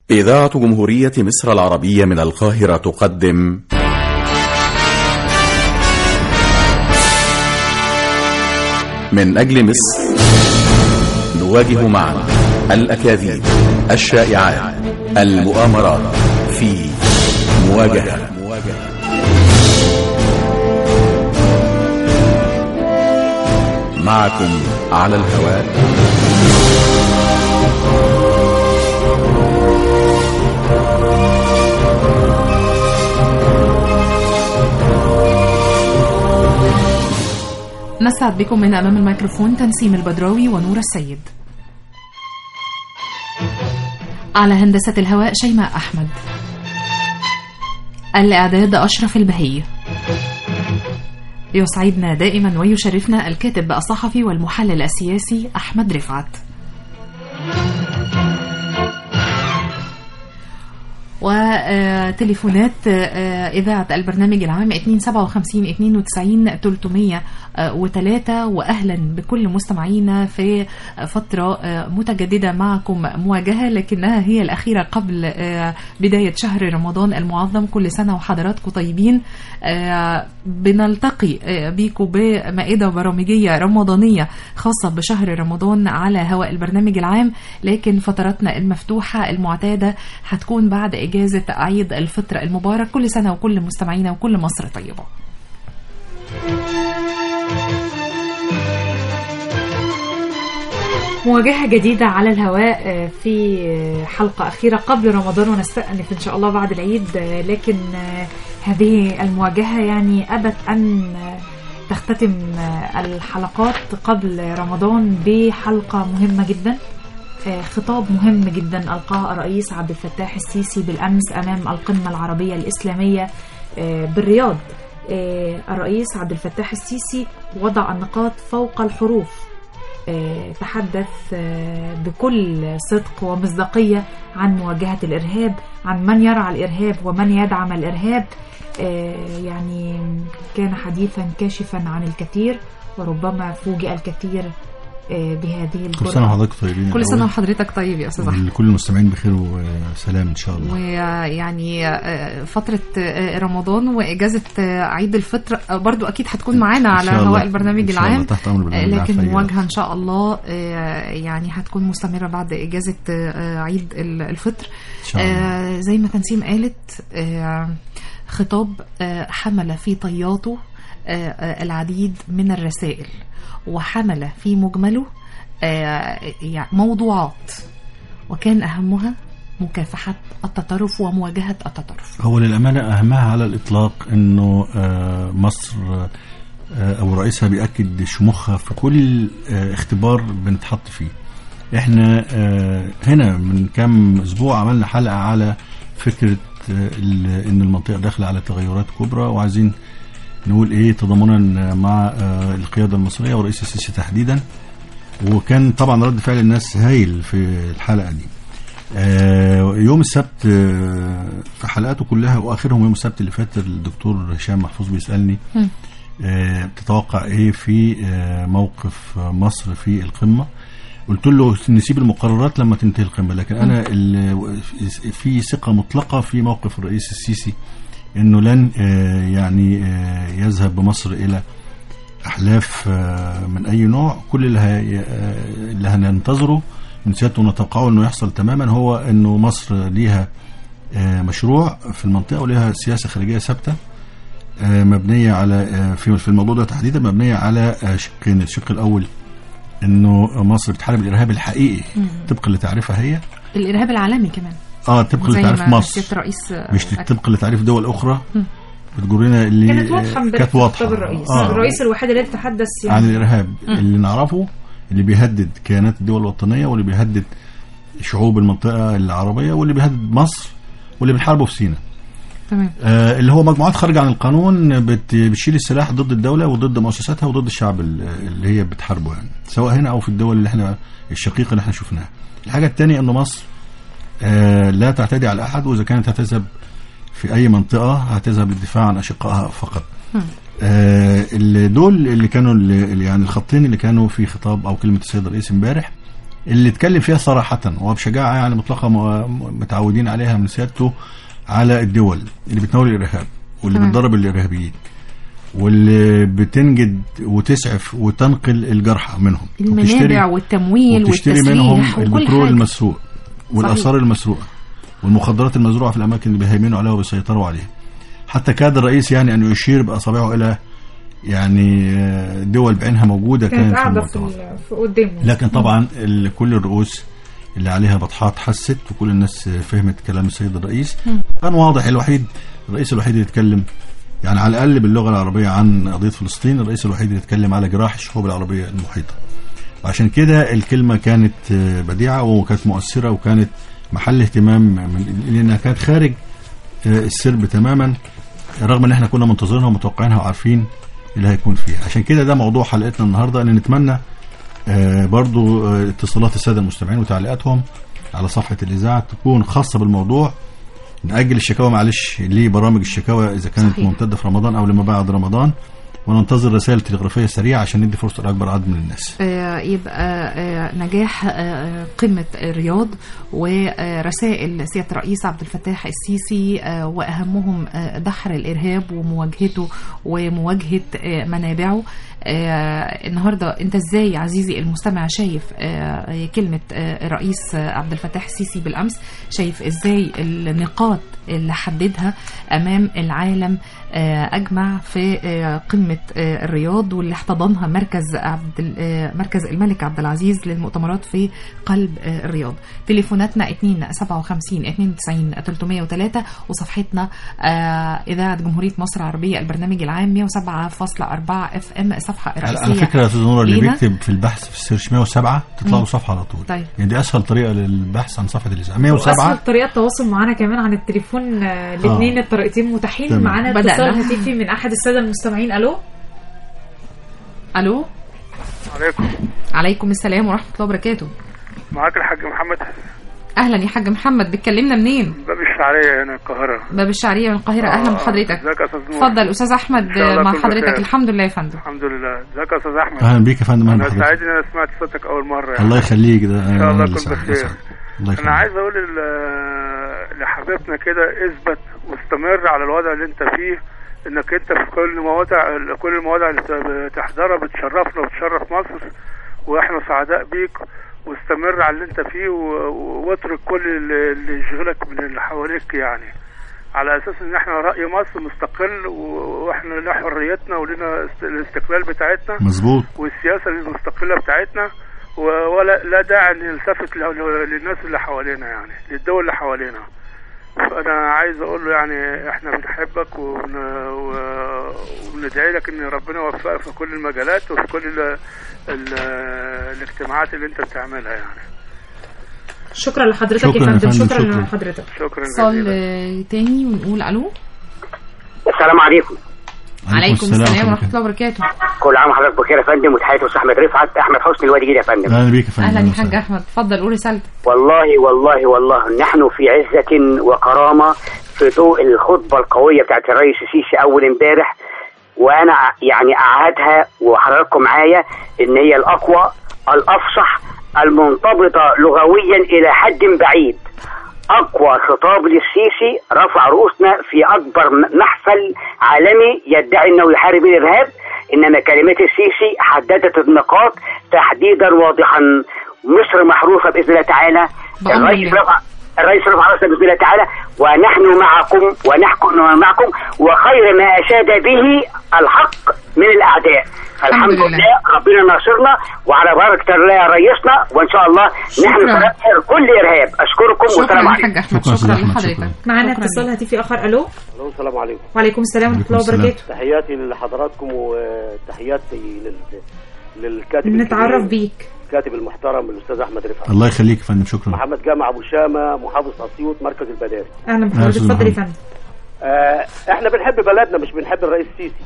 إذاعة جمهورية مصر العربية من القاهرة تقدم من أجل مصر نواجه معا الأكاذيب الشائعات المؤامرات في مواجهة معكم على الهواء نسعد بكم من أمام الميكروفون تنسيم البدراوي ونور السيد على هندسة الهواء شيماء أحمد الإعداد أشرف البهي يسعدنا دائما ويشرفنا الكاتب الصحفي والمحلل السياسي أحمد رفعت وتليفونات إذاعة البرنامج العام 257 92 303 وأهلا بكل مستمعينا في فترة متجددة معكم مواجهة لكنها هي الأخيرة قبل بداية شهر رمضان المعظم كل سنة وحضراتكم طيبين بنلتقي بيكم بمائدة برامجية رمضانية خاصة بشهر رمضان على هواء البرنامج العام لكن فتراتنا المفتوحة المعتادة هتكون بعد إجازة عيد الفطر المبارك كل سنة وكل مستمعينا وكل مصر طيبة مواجهة جديدة على الهواء في حلقة أخيرة قبل رمضان ونستأنف إن شاء الله بعد العيد لكن هذه المواجهة يعني أبت أن تختتم الحلقات قبل رمضان بحلقة مهمة جدا خطاب مهم جدا ألقاه الرئيس عبد الفتاح السيسي بالأمس أمام القمة العربية الإسلامية بالرياض الرئيس عبد الفتاح السيسي وضع النقاط فوق الحروف تحدث بكل صدق ومصداقية عن مواجهة الإرهاب عن من يرعى الإرهاب ومن يدعم الإرهاب يعني كان حديثا كاشفا عن الكثير وربما فوجئ الكثير بهذه الجرأة كل سنة وحضرتك طيبين كل سنة وحضرتك طيب يا أستاذ أحمد كل المستمعين بخير وسلام إن شاء الله ويعني فترة رمضان وإجازة عيد الفطر برضو أكيد هتكون معانا على هواء البرنامج العام تحت أمر البرنامج لكن مواجهة إن شاء الله يعني هتكون مستمرة بعد إجازة عيد الفطر إن شاء الله. زي ما تنسيم قالت خطاب حمل في طياته العديد من الرسائل وحمل في مجمله موضوعات وكان أهمها مكافحة التطرف ومواجهة التطرف هو للأمانة أهمها على الإطلاق أنه مصر أو رئيسها بيأكد شموخها في كل اختبار بنتحط فيه احنا هنا من كام أسبوع عملنا حلقة على فكرة ان المنطقة داخلة على تغيرات كبرى وعايزين نقول ايه تضامنا مع القياده المصريه ورئيس السيسي تحديدا وكان طبعا رد فعل الناس هايل في الحلقه دي يوم السبت في حلقاته كلها واخرهم يوم السبت اللي فات الدكتور هشام محفوظ بيسالني تتوقع ايه في موقف مصر في القمه قلت له نسيب المقررات لما تنتهي القمه لكن انا في ثقه مطلقه في موقف الرئيس السيسي انه لن يعني يذهب بمصر الى احلاف من اي نوع كل اللي, اللي هننتظره من سيادته ونتوقعه انه يحصل تماما هو انه مصر ليها مشروع في المنطقه وليها سياسه خارجيه ثابته مبنيه على في في الموضوع ده تحديدا مبنيه على شقين الشق الاول انه مصر بتحارب الارهاب الحقيقي طبقا لتعريفها هي الارهاب العالمي كمان اه طبقا لتعريف مصر رئيس مش طبقا لتعريف دول اخرى بتجرنا اللي كانت واضحه كانت واضحه الرئيس آه. الرئيس الوحيد اللي تحدث يعني عن الارهاب م. اللي نعرفه اللي بيهدد كيانات الدول الوطنيه واللي بيهدد شعوب المنطقه العربيه واللي بيهدد مصر واللي بنحاربه في سيناء تمام آه اللي هو مجموعات خارجه عن القانون بت بتشيل السلاح ضد الدوله وضد مؤسساتها وضد الشعب اللي هي بتحاربه يعني سواء هنا او في الدول اللي احنا الشقيقه اللي احنا شفناها الحاجه الثانيه انه مصر آه لا تعتدي على احد واذا كانت هتذهب في اي منطقه هتذهب للدفاع عن اشقائها فقط آه اللي دول اللي كانوا اللي يعني الخطين اللي كانوا في خطاب او كلمه السيد الرئيس امبارح اللي اتكلم فيها صراحة وبشجاعة يعني مطلقة م- متعودين عليها من سيادته على الدول اللي بتناول الإرهاب واللي تمام. بتدرب الإرهابيين واللي بتنجد وتسعف وتنقل الجرحى منهم المنابع والتمويل وبتشتري منهم والتسليح وكل البترول حاجة المسروق والآثار المسروقة والمخدرات المزروعة في الأماكن اللي بيهيمنوا عليها وبيسيطروا عليها حتى كاد الرئيس يعني أن يشير بأصابعه إلى يعني آه، دول بعينها موجودة كانت كانت في قاعدة في, المؤتمر ال- في قدامه لكن طبعا ال- كل الرؤوس اللي عليها بطحات حست وكل الناس فهمت كلام السيد الرئيس كان واضح الوحيد الرئيس الوحيد اللي يتكلم يعني على الاقل باللغه العربيه عن قضيه فلسطين الرئيس الوحيد اللي يتكلم على جراح الشعوب العربيه المحيطه وعشان كده الكلمه كانت آه، بديعه وكانت مؤثره وكانت محل اهتمام من لانها كانت خارج آه، السرب تماما رغم ان احنا كنا منتظرينها ومتوقعينها وعارفين اللي هيكون فيها عشان كده ده موضوع حلقتنا النهارده ان نتمنى آه، برضو آه، اتصالات الساده المستمعين وتعليقاتهم على صفحه الاذاعه تكون خاصه بالموضوع نأجل الشكاوى معلش لبرامج الشكاوى اذا كانت صحيح. ممتده في رمضان او لما بعد رمضان وننتظر رسائل تلغرافيه سريعه عشان ندي فرصه لاكبر عدد من الناس آه، يبقى آه، نجاح آه، قمة الرياض ورسائل سيادة الرئيس عبد الفتاح السيسي آه، وأهمهم آه، دحر الإرهاب ومواجهته ومواجهة آه، منابعه آه، النهاردة أنت إزاي عزيزي المستمع شايف آه، كلمة آه، الرئيس آه، عبد الفتاح السيسي بالأمس شايف إزاي النقاط اللي حددها أمام العالم آه، أجمع في آه، قمة آه، الرياض واللي احتضنها مركز عبد ال- آه، مركز الملك عبد العزيز للمؤتمرات في قلب آه، الرياض تليفوناتنا 2 57 92 303 وصفحتنا آه، إذاعة جمهورية مصر العربية البرنامج العام 107.4 اف ام الصفحة على على الرئيسية فكره يا استاذ نور اللي لينا. بيكتب في البحث في السيرش 107 تطلع له صفحه على طول طيب. يعني دي اسهل طريقه للبحث عن صفحه الاذاعه واسهل 107 طريقه التواصل معانا كمان عن التليفون آه، الاثنين الطريقتين متاحين تمام. معانا بدأنا. اتصال هاتفي من احد الساده المستمعين الو الو عليكم عليكم السلام ورحمه الله وبركاته معاك الحاج محمد اهلا يا حاج محمد بتكلمنا منين باب الشعرية هنا القاهرة باب الشعريه من القاهره اهلا بحضرتك ازيك يا استاذ نور اتفضل استاذ احمد إن شاء الله مع كله حضرتك بخير. الحمد لله يا فندم الحمد لله ازيك يا استاذ احمد اهلا بيك يا فندم اهلا انا بحضرتك سعيد ان انا سمعت صوتك اول مرة يعني. الله يخليك ده ان شاء الله اللي كل سعيد. بخير سعيد. الله انا يخليك عايز اقول ل- لحبيبنا كده اثبت واستمر على الوضع اللي انت فيه انك انت في كل المواضع كل المواضع اللي بت- بتحضرها بتشرفنا وبتشرف مصر واحنا سعداء بيك واستمر على اللي انت فيه و- و- واترك كل اللي اللي يشغلك من اللي حواليك يعني على اساس ان احنا راي مصر مستقل و- واحنا لنا حريتنا ولنا است- الاستقلال بتاعتنا مظبوط والسياسه المستقله بتاعتنا و- ولا لا داعي ان نلتفت ل- ل- للناس اللي حوالينا يعني للدول اللي حوالينا فانا عايز اقول له يعني احنا بنحبك ون... و- وبندعي لك ان ربنا يوفقك في كل المجالات وفي كل ال... ال... الاجتماعات اللي انت بتعملها يعني شكرا لحضرتك شكراً يا يا فندم فندم، شكرا شكراً. لحضرتك شكرا اتصال جزيلا آه، تاني ونقول الو السلام عليكم عليكم السلام ورحمه ورحمة الله وبركاته كل عام وحضرتك بخير يا فندم وتحياتي استاذ احمد رفعت احمد حسني الوادي جديد يا فندم اهلا بيك يا فندم اهلا يا وسهلا. حاج احمد اتفضل قول رسالتك والله والله والله نحن في عزة وكرامة في ضوء الخطبة القوية بتاعت الرئيس السيسي أول امبارح وأنا يعني أعهدها وحضراتكم معايا إن هي الأقوى الأفصح المنضبطة لغويا إلى حد بعيد أقوى خطاب للسيسي رفع رؤوسنا في أكبر م- محفل عالمي يدعي أنه يحارب الإرهاب إنما كلمات السيسي حددت النقاط تحديدا واضحا مصر محروسة بإذن الله تعالى بأمر الرئيس الله. رفع الرئيس رفع رأسنا بإذن الله تعالى ونحن معكم ونحكم معكم وخير ما أشاد به الحق من الأعداء فالحمد الحمد لله. لله ربنا ناصرنا وعلى بركة الله رئيسنا وإن شاء الله نحن شكراً. سنبحر كل إرهاب أشكركم شكرا والسلام يا عليكم حاج احمد شكراً يا شكرا أستاذ أحمد، لحضرتك شكراً. معانا شكراً اتصال لك. هاتفي اخر الو الو السلام عليكم وعليكم السلام ورحمه وعليكم الله السلام. وبركاته تحياتي لحضراتكم وتحياتي لل... للكاتب نتعرف الكبير، بيك الكاتب المحترم الاستاذ احمد رفعت الله يخليك يا فندم شكرا محمد جامع ابو شامه محافظ اسيوط مركز البداري اهلا أهلا بحضرتك أستاذ اتفضل يا محمد. فندم آه احنا بنحب بلدنا مش بنحب الرئيس السيسي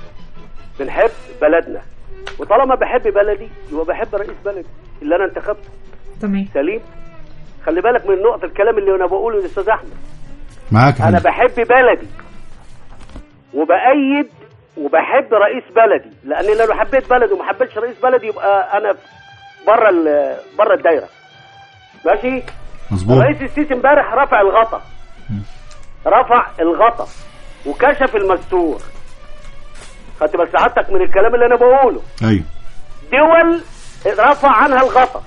بنحب بلدنا وطالما بحب بلدي يبقى بحب رئيس بلدي اللي انا انتخبته تمام سليم خلي بالك من نقطه الكلام اللي انا بقوله للاستاذ احمد معاك يا انا فندم بحب بلدي وبأيد وبحب رئيس بلدي لان لو حبيت بلدي وما حبيتش رئيس بلدي يبقى انا بره ال- بره الدايره ماشي مظبوط الرئيس السيسي امبارح رفع الغطا رفع الغطا وكشف المستور خدت بال سعادتك من الكلام اللي انا بقوله ايوه دول رفع عنها الغطا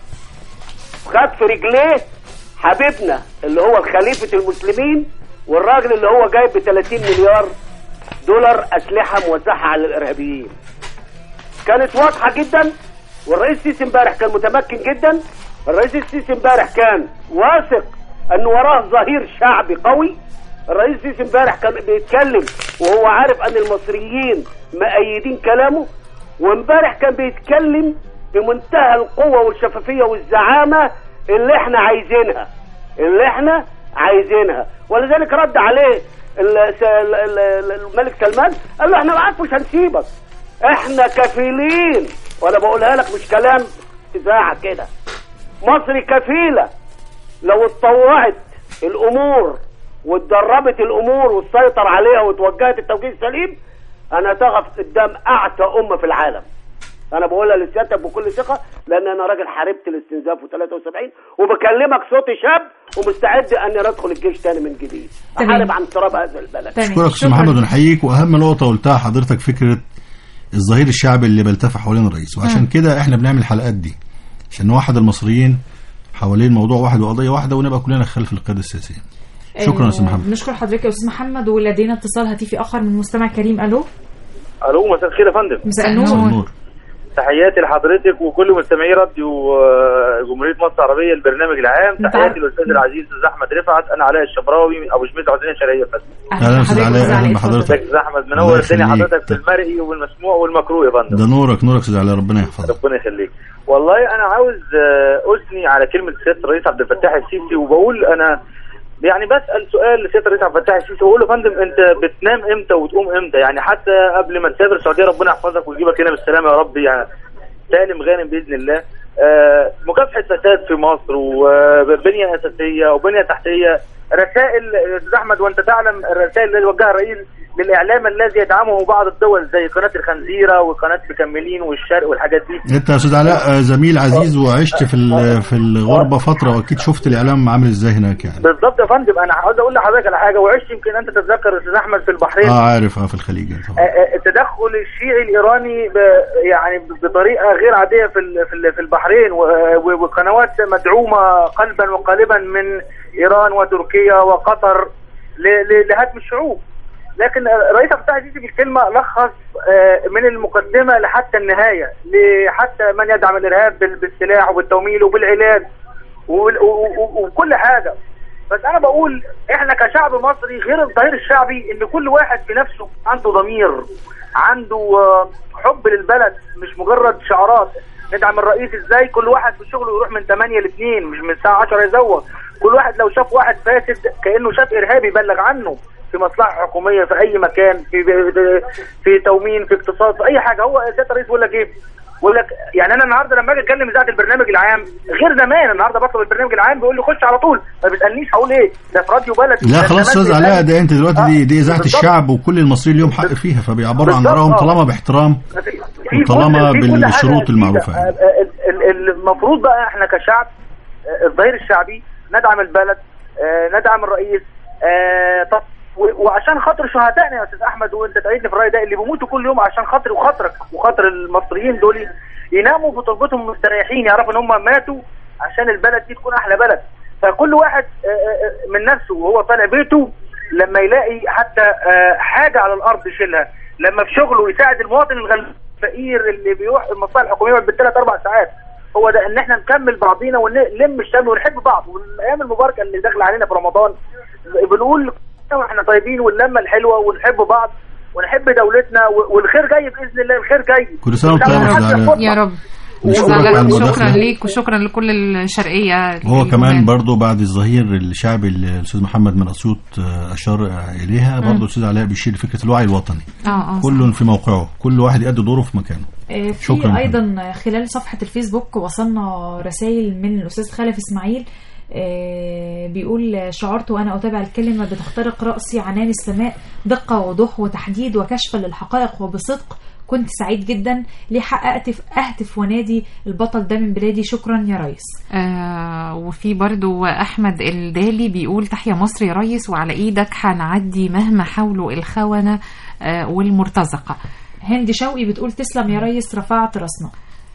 خد في رجليه حبيبنا اللي هو خليفة المسلمين والراجل اللي هو جايب ب 30 مليار دولار أسلحة موزعة على الإرهابيين كانت واضحة جدا والرئيس السيسي امبارح كان متمكن جدا الرئيس السيسي امبارح كان واثق أن وراه ظهير شعبي قوي الرئيس السيسي امبارح كان بيتكلم وهو عارف أن المصريين مأيدين كلامه وامبارح كان بيتكلم بمنتهى القوة والشفافية والزعامة اللي احنا عايزينها اللي احنا عايزينها ولذلك رد عليه ال- س- ال- ال- الملك سلمان قال له احنا معاك مش هنسيبك احنا كفيلين وانا بقولها لك مش كلام اذاعه كده مصر كفيله لو اتطوعت الامور واتدربت الامور وتسيطر عليها وتوجهت التوجيه السليم انا تقف قدام اعتى امه في العالم انا بقولها لسيادتك بكل ثقه لان انا راجل حاربت الاستنزاف و73 وبكلمك صوتي شاب ومستعد اني ادخل الجيش تاني من جديد تمام. احارب عن تراب هذا البلد تمام. اشكرك استاذ شكراً. محمد ونحييك واهم نقطه قلتها حضرتك فكره الظهير الشعبي اللي بيلتف حوالين الرئيس وعشان كده احنا بنعمل الحلقات دي عشان نوحد المصريين حوالين موضوع واحد وقضيه واحده ونبقى كلنا خلف القياده السياسيه شكرا يا استاذ آه، محمد بنشكر حضرتك يا استاذ محمد ولدينا اتصال هاتفي اخر من مستمع كريم الو الو مساء الخير يا فندم مساء مساء النور النور تحياتي لحضرتك وكل مستمعي راديو آه، جمهوريه مصر العربيه البرنامج العام أنت تحياتي عارف- للاستاذ العزيز الاستاذ احمد رفعت انا علاء الشبراوي ابو شميس عدنيه شرقيه فندم أهلا أستاذ بحضرتك علاء، أستاذ أهلا اتفضل. بحضرتك. ازيك يا احمد الله منور الدنيا يخليك. حضرتك في المرئي والمسموع والمكروه يا فندم ده نورك نورك استاذ علاء ربنا يحفظك ربنا يخليك والله انا عاوز آه، اثني على كلمه سياده الرئيس عبد الفتاح السيسي وبقول انا يعني بسال سؤال لسياده الرئيس عبد الفتاح السيسي بقول له يا فندم انت بتنام امتى وتقوم امتى يعني حتى قبل ما تسافر السعوديه ربنا يحفظك ويجيبك هنا بالسلامه يا رب يعني سالم غانم باذن الله آه، مكافحه فساد في مصر وبنيه اساسيه وبنيه تحتيه رسائل يا استاذ احمد وانت تعلم الرسائل اللي وجهها الرئيس للاعلام الذي يدعمه بعض الدول زي قناه الخنزيره وقناه مكملين والشرق والحاجات دي انت يا استاذ علاء آه، زميل عزيز وعشت في ال- في الغربه فتره واكيد شفت الاعلام عامل ازاي هناك يعني بالظبط يا فندم انا عاوز اقول لحضرتك على حاجه وعشت يمكن انت تتذكر استاذ احمد في البحرين اه عارف اه في الخليج يعني آه، طبعا آه، التدخل الشيعي الايراني ب يعني بطريقه غير عاديه في ال- في ال- في البحرين و- و- وقنوات مدعومه قلبا وقالبا من ايران وتركيا وقطر ل- ل- لهدم الشعوب لكن رئيس عبد الفتاح السيسي في الكلمه لخص آه، من المقدمه لحتى النهايه لحتى من يدعم الارهاب بال- بالسلاح وبالتمويل وبالعلاج وبال- و- و- وكل حاجه بس انا بقول احنا كشعب مصري غير الظهير الشعبي ان كل واحد في نفسه عنده ضمير عنده آه، حب للبلد مش مجرد شعارات ندعم الرئيس ازاي كل واحد في شغله يروح من 8 ل 2 مش من الساعه 10 يزوغ كل واحد لو شاف واحد فاسد كانه شاف ارهابي يبلغ عنه في مصلحه حكوميه في اي مكان في في تومين في اقتصاد في اي حاجه هو سياده الرئيس بيقول لك ايه؟ بيقول لك يعني انا النهارده لما اجي اتكلم اذاعه البرنامج العام غير زمان النهارده بطلب البرنامج العام بيقول لي خش على طول ما بيسالنيش هقول ايه ده في راديو بلد لا ده خلاص زمان استاذ علاء بيسألني. ده انت دلوقتي دي دي اذاعه بالظبط. الشعب وكل المصريين ليهم حق فيها فبيعبروا عن بالظبط، ارائهم آه. طالما باحترام في وطالما كل- في كل حاجة بالشروط أكيدة. المعروفة يعني. آه، آه، ال- ال- المفروض بقى احنا كشعب آه، الظهير الشعبي ندعم البلد آه، ندعم الرئيس آه، طب و- وعشان خاطر شهدائنا يا استاذ احمد وانت تأيدني في الراي ده اللي بيموتوا كل يوم عشان خاطر وخاطرك وخاطر المصريين دول يناموا في تربتهم مستريحين يعرفوا ان هم ماتوا عشان البلد دي تكون احلى بلد فكل واحد آه، آه، من نفسه وهو طالع بيته لما يلاقي حتى آه، حاجه على الارض يشيلها لما في شغله يساعد المواطن الغلبان الفقير اللي بيروح المصالح الحكوميه بالثلاث اربع ساعات هو ده ان احنا نكمل بعضينا ونلم الشمل ونحب بعض والايام المباركه اللي داخله علينا في رمضان بنقول احنا طيبين واللمه الحلوه ونحب بعض ونحب دولتنا و- والخير جاي باذن الله الخير جاي كل سنة وأنت مش طيب يا عاوز أستاذ حد علاء. ياخدنا. يا رب نشكرك أستاذ على علاء، المداخلة. شكرا ليك وشكرا لكل الشرقيه هو اللي كمان جمال. برضو بعد الظهير الشعبي اللي الاستاذ محمد من اسيوط آه، اشار اليها برضو الاستاذ علاء بيشير فكره الوعي الوطني اه اه كل في موقعه كل واحد يؤدي دوره في مكانه آه، شكراً. في ايضا خلال صفحه الفيسبوك وصلنا رسائل من الاستاذ خالد اسماعيل آه، بيقول شعرت وانا اتابع الكلمه بتخترق راسي عنان السماء دقه ووضوح وتحديد وكشف للحقائق وبصدق كنت سعيد جدا ليه حققت في اهتف ونادي البطل ده من بلادي شكرا يا ريس آه وفي برضو احمد الدالي بيقول تحيا مصر يا ريس وعلى ايدك هنعدي مهما حاولوا الخونه آه والمرتزقه هند شوقي بتقول تسلم يا ريس رفعت راسنا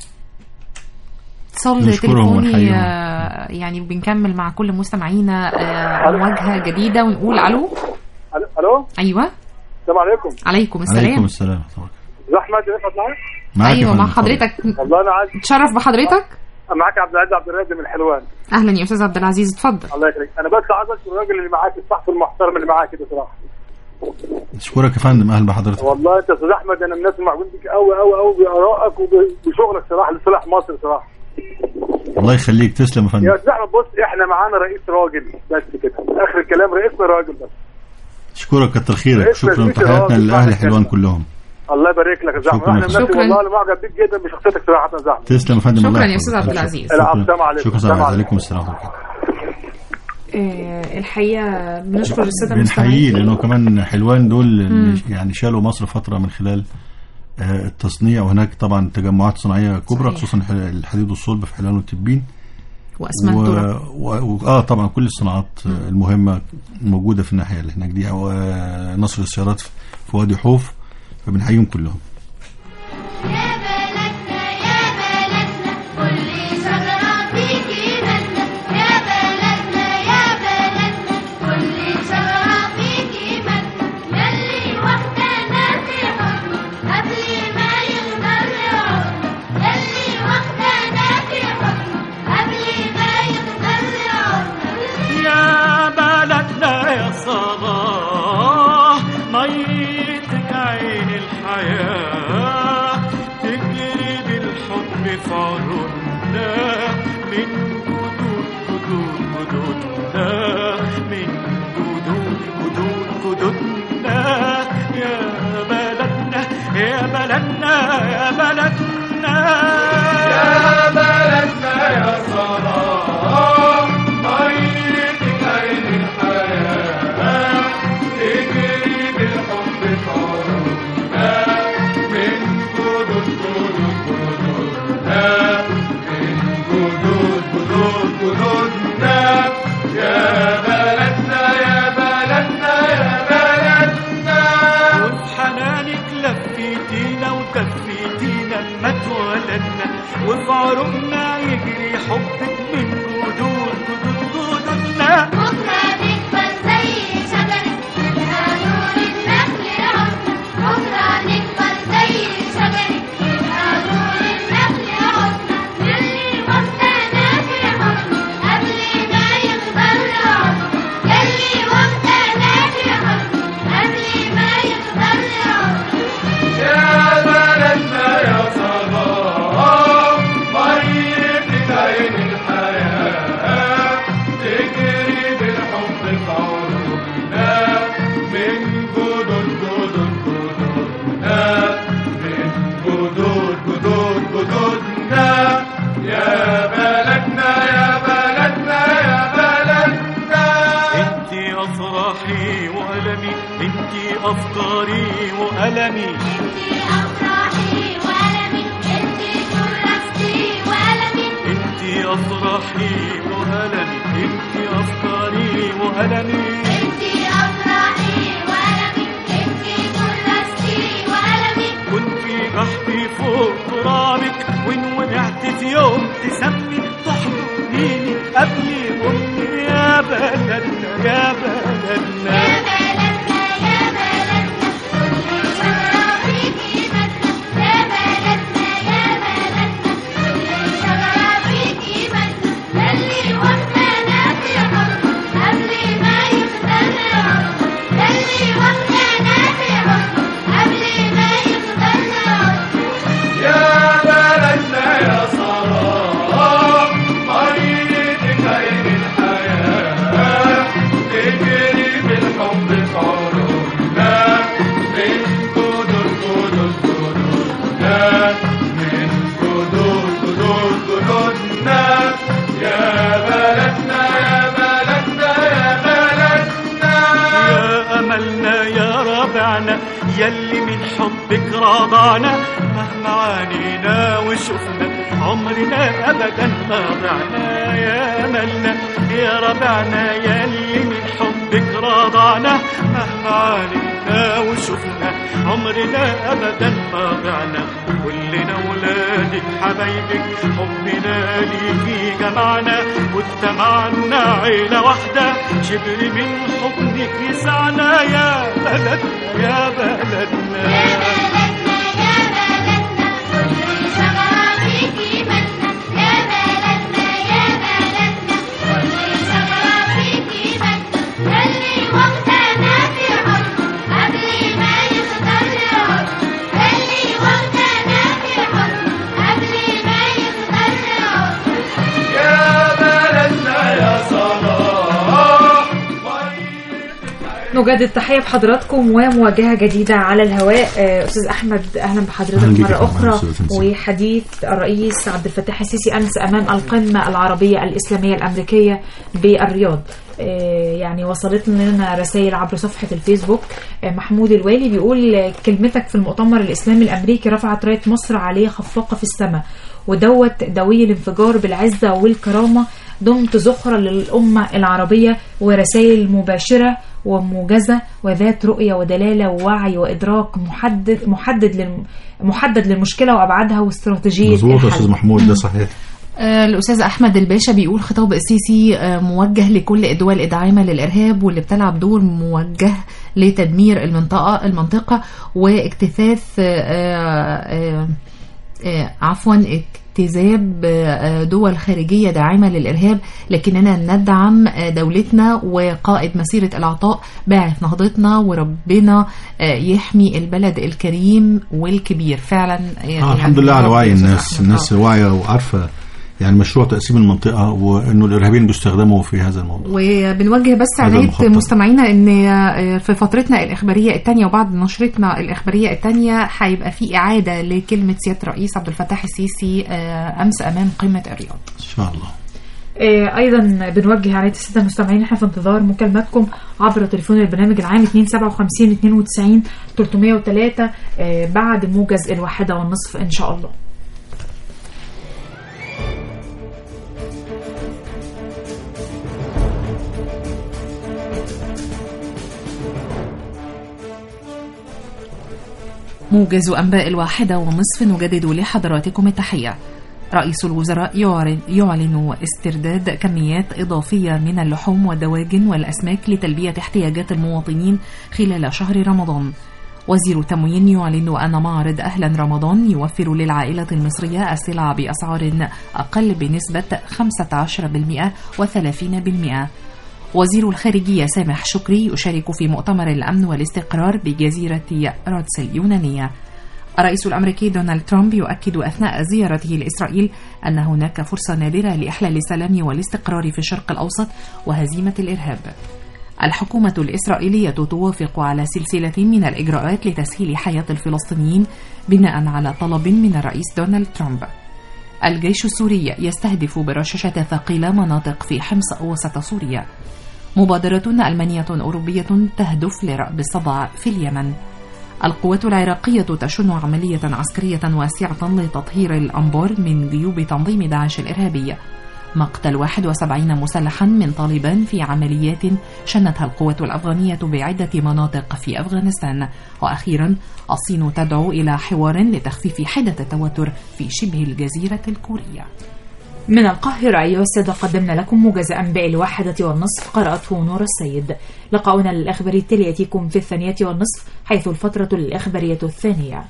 اتصال نشكرهم تليفوني ونحييهم. آه يعني بنكمل مع كل مستمعينا آه مواجهه جديده ونقول الو الو ايوه السلام عليكم عليكم السلام عليكم السلام طبعا. ازي احمد رفعت معاك معاك يا ايوه مع فندم، اتفضل. حضرتك والله انا عايز تشرف بحضرتك معاك عبد العزيز عبد الرازق من حلوان اهلا يا استاذ عبد العزيز اتفضل الله يخليك انا بس عايز اشكر الراجل اللي معاك الصحفي المحترم اللي معاك ده صراحه اشكرك يا فندم اهلا بحضرتك والله انت يا استاذ احمد انا من الناس المعجبين بيك قوي قوي قوي بارائك وبشغلك صراحه لصالح مصر صراحه الله يخليك تسلم يا فندم يا استاذ احمد بص احنا معانا رئيس راجل بس كده اخر الكلام رئيسنا راجل بس اشكرك كتر خيرك اسم شكرا الفكرة تحياتنا اه، لاهل بتسمعني حلوان كده. كلهم الله يبارك لك يا زحمه شكرا. احنا الناس شكرا. والله اللي معجب بيك جدا بشخصيتك صراحه يا زحمه تسلم يا فندم شكرا الله يا يحفظك. أستاذ عبد العزيز. العفو، شكرا السلام عليكم. شكرا السلام السلام عليكم. عليكم السلام ورحمه الله آه، الحقيقه بنشكر الساده بنحييه المستمعين لانه كمان حلوان دول اللي يعني شالوا مصر فتره من خلال آه، التصنيع وهناك طبعا تجمعات صناعيه كبرى صحيح. خصوصا ح- الحديد والصلب في حلوان والتبين واسماء الدرة و... و... اه طبعا كل الصناعات آه، المهمه موجوده في الناحيه اللي هناك دي ونصر السيارات في في وادي حوف فبنحييهم كلهم يا بلدنا يا بلدنا كل شجرة فيكي منا يا بلدنا يا بلدنا كل شجرة فيكي منا يلي واخدانا في حضن قبل ما يقدر يعود يلي واخدانا في حضن قبل ما يقدر يعود يا بلدنا يا صلاح ميتك عين الحياة تجري بالحب في عروقنا من جدود جدود جدودنا من جدود جدود جدودنا يا بلدنا يا بلدنا يا بلدنا يا بلدنا يا صلاح ميتك عين الحياة تجري بالحب في عروقنا من جدود جدود جدودنا من جدود جدود جدودنا يا بلدنا يا بلدنا يا بلدنا وفي حنانك لفيتينا ودفيتينا ما اتولدنا وفي عروقنا يجري حبك من جدود جدود جدودنا بكرة نكبر زي شجرة يبقى نور النخل عودنا بكرة نكبر زي شجرة يبقى نور النخل عودنا يلي واخدانا في حضن قبل ما يقدر يعود يلي واخدانا في حضن قبل ما يقدر يعود يا بلدنا يا صلاح ميتك عين الحياة تجري بالحب في عروقنا من جدود جدود جدودنا من جدود جدود جدودنا يا بلدنا يا بلدنا يا بلدنا انتي افراحي والمي انتي افكاري والمي انتي أفراحي وألمي انتي كرستي وألمي انتي افراحي والمي انتي افكاري والمي انتي أفراحي وألمي انتي كرستي وألمي كنتي جحدي فوق ترابك وان وقعت في يوم تسمي تحضنيني قبل امي يا بلدنا يا بلدنا يا بلدنا يا بلدنا كل شجرة فيكي مدنا يا بلدنا يا بلدنا كل شجرة فيكي مدنا يلي واخدانا في حضن قبل ما يقدر يعود يلي واخدانا في حضن قبل ما يقدر يعود يا بلدنا يا صلاح ميتك عين الحياة تجري بالحب في عروقنا من جدود جدود جدودنا من جدود جدود جدودنا يا بلدنا يا بلدنا يا بلدنا يا أملنا يا رابعنا يلي من حب حبك رضعنا مهما عانينا وشفنا عمرنا ابدا ما ضعنا يا ملنا يا ربعنا يا اللي من حبك رضعنا مهما عانينا وشفنا عمرنا ابدا ما ضعنا كلنا ولادك حبايبك حبنا ليكي جمعنا واجتمعنا عيلة واحدة شبر من حضنك يسعنا يا بلدنا يا بلدنا يا بلدنا يا صلاح نجدد تحية بحضراتكم ومواجهة جديدة على الهواء آه، أستاذ أحمد أهلا بحضرتك أهلا بيك يا مرة فندم، أخرى أستاذ تنسي. وحديث الرئيس عبد الفتاح السيسي أمس أمام القمة العربية الإسلامية الأمريكية بالرياض آه، يعني وصلت لنا رسائل عبر صفحة الفيسبوك آه، محمود الوالي بيقول آه، كلمتك في المؤتمر الإسلامي الأمريكي رفعت راية مصر عليه خفاقة في السماء ودوت دوي الانفجار بالعزة والكرامة دمت ذخرا للأمة العربية ورسائل مباشرة وموجزة وذات رؤية ودلالة ووعي وإدراك محدد محدد للم محدد للمشكلة وأبعادها واستراتيجية مظبوط يا الحل. استاذ محمود ده صحيح آه، الأستاذ أحمد الباشا بيقول خطاب السيسي آه، موجه لكل الدول الداعمة للإرهاب واللي بتلعب دور موجه لتدمير المنطقة المنطقة واكتثاث آه، آه، آه، عفوا اكتذاب آه، دول خارجية داعمة للإرهاب لكننا ندعم آه، دولتنا وقائد مسيرة العطاء باعث نهضتنا وربنا آه، يحمي البلد الكريم والكبير فعلا آه الحمد لله على وعي الناس الناس واعيه وعارفه يعني مشروع تقسيم المنطقه وانه الارهابيين بيستخدموا في هذا الموضوع وبنوجه بس هذا عناية المخطط. مستمعينا ان آه، في فترتنا الاخباريه الثانيه وبعد نشرتنا الاخباريه الثانيه هيبقى في اعاده لكلمه سياده الرئيس عبد الفتاح السيسي آه، امس امام قمه الرياض. ان شاء الله آه، ايضا بنوجه على الساده المستمعين احنا في انتظار مكالماتكم عبر تليفون البرنامج العام 257 92 303 آه، بعد موجز الواحده والنصف ان شاء الله موجز أنباء الواحدة ونصف نجدد لحضراتكم التحية رئيس الوزراء يعلن, يعلن استرداد كميات إضافية من اللحوم والدواجن والأسماك لتلبية احتياجات المواطنين خلال شهر رمضان وزير التموين يعلن أن معرض أهلا رمضان يوفر للعائلة المصرية السلع بأسعار أقل بنسبة 15% و30% وزير الخارجية سامح شكري يشارك في مؤتمر الأمن والاستقرار بجزيرة رودس اليونانية الرئيس الأمريكي دونالد ترامب يؤكد أثناء زيارته لإسرائيل أن هناك فرصة نادرة لإحلال السلام والاستقرار في الشرق الأوسط وهزيمة الإرهاب الحكومة الإسرائيلية توافق على سلسلة من الإجراءات لتسهيل حياة الفلسطينيين بناء على طلب من الرئيس دونالد ترامب الجيش السوري يستهدف برشاشة ثقيلة مناطق في حمص وسط سوريا مبادرة ألمانية أوروبية تهدف لرأب الصدع في اليمن القوات العراقية تشن عملية عسكرية واسعة لتطهير الأنبار من جيوب تنظيم داعش الإرهابي مقتل 71 مسلحا من طالبان في عمليات شنتها القوات الأفغانية بعدة مناطق في أفغانستان وأخيرا الصين تدعو إلى حوار لتخفيف حدة التوتر في شبه الجزيرة الكورية من القاهرة أيها السادة قدمنا لكم موجز أنباء الواحدة والنصف قرأته نور السيد لقاؤنا الإخباري التالي يأتيكم في الثانية والنصف حيث الفترة الإخبارية الثانية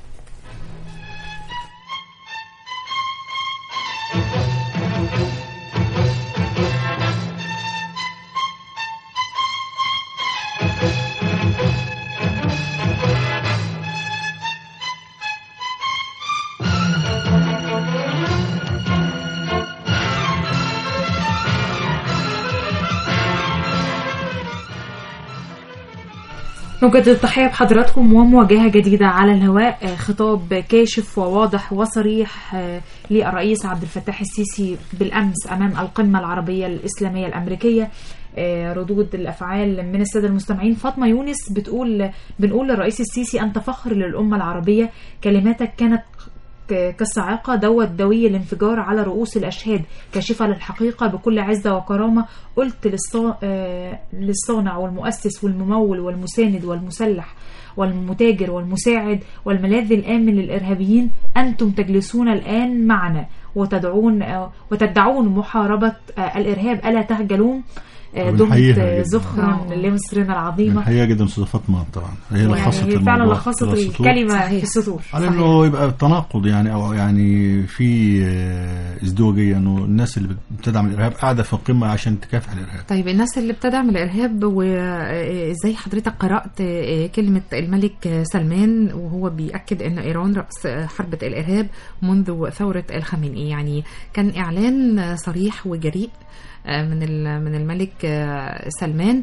نجدد التحية بحضراتكم ومواجهة جديدة على الهواء آه، خطاب كاشف وواضح وصريح آه، للرئيس عبد الفتاح السيسي بالأمس أمام القمة العربية الإسلامية الأمريكية آه، ردود الافعال من الساده المستمعين فاطمه يونس بتقول بنقول للرئيس السيسي انت فخر للامه العربيه كلماتك كانت ك- كالصاعقة دوت دوي الانفجار على رؤوس الأشهاد كاشفة للحقيقة بكل عزة وكرامة قلت للصا... آه، للصانع والمؤسس والممول والمساند والمسلح والمتاجر والمساعد والملاذ الآمن للإرهابيين أنتم تجلسون الآن معنا وتدعون آه، وتدعون محاربة آه، الإرهاب ألا تخجلون آه، دمت بنحييها آه، جداً. زخرا لمصرنا العظيمة الحقيقه جدا استاذه فاطمه طبعا هي لخصت يعني هي فعلا الموضوع لخصت ثلاث سطور. الكلمة في السطور على انه يبقى تناقض يعني او يعني في آه، ازدواجيه انه الناس اللي بتدعم الارهاب قاعده في القمه عشان تكافح الارهاب طيب الناس اللي بتدعم الارهاب وازاي حضرتك قرات كلمه الملك سلمان وهو بياكد ان ايران راس حربه الارهاب منذ ثوره الخامنئي يعني كان اعلان صريح وجريء من ال- من الملك سلمان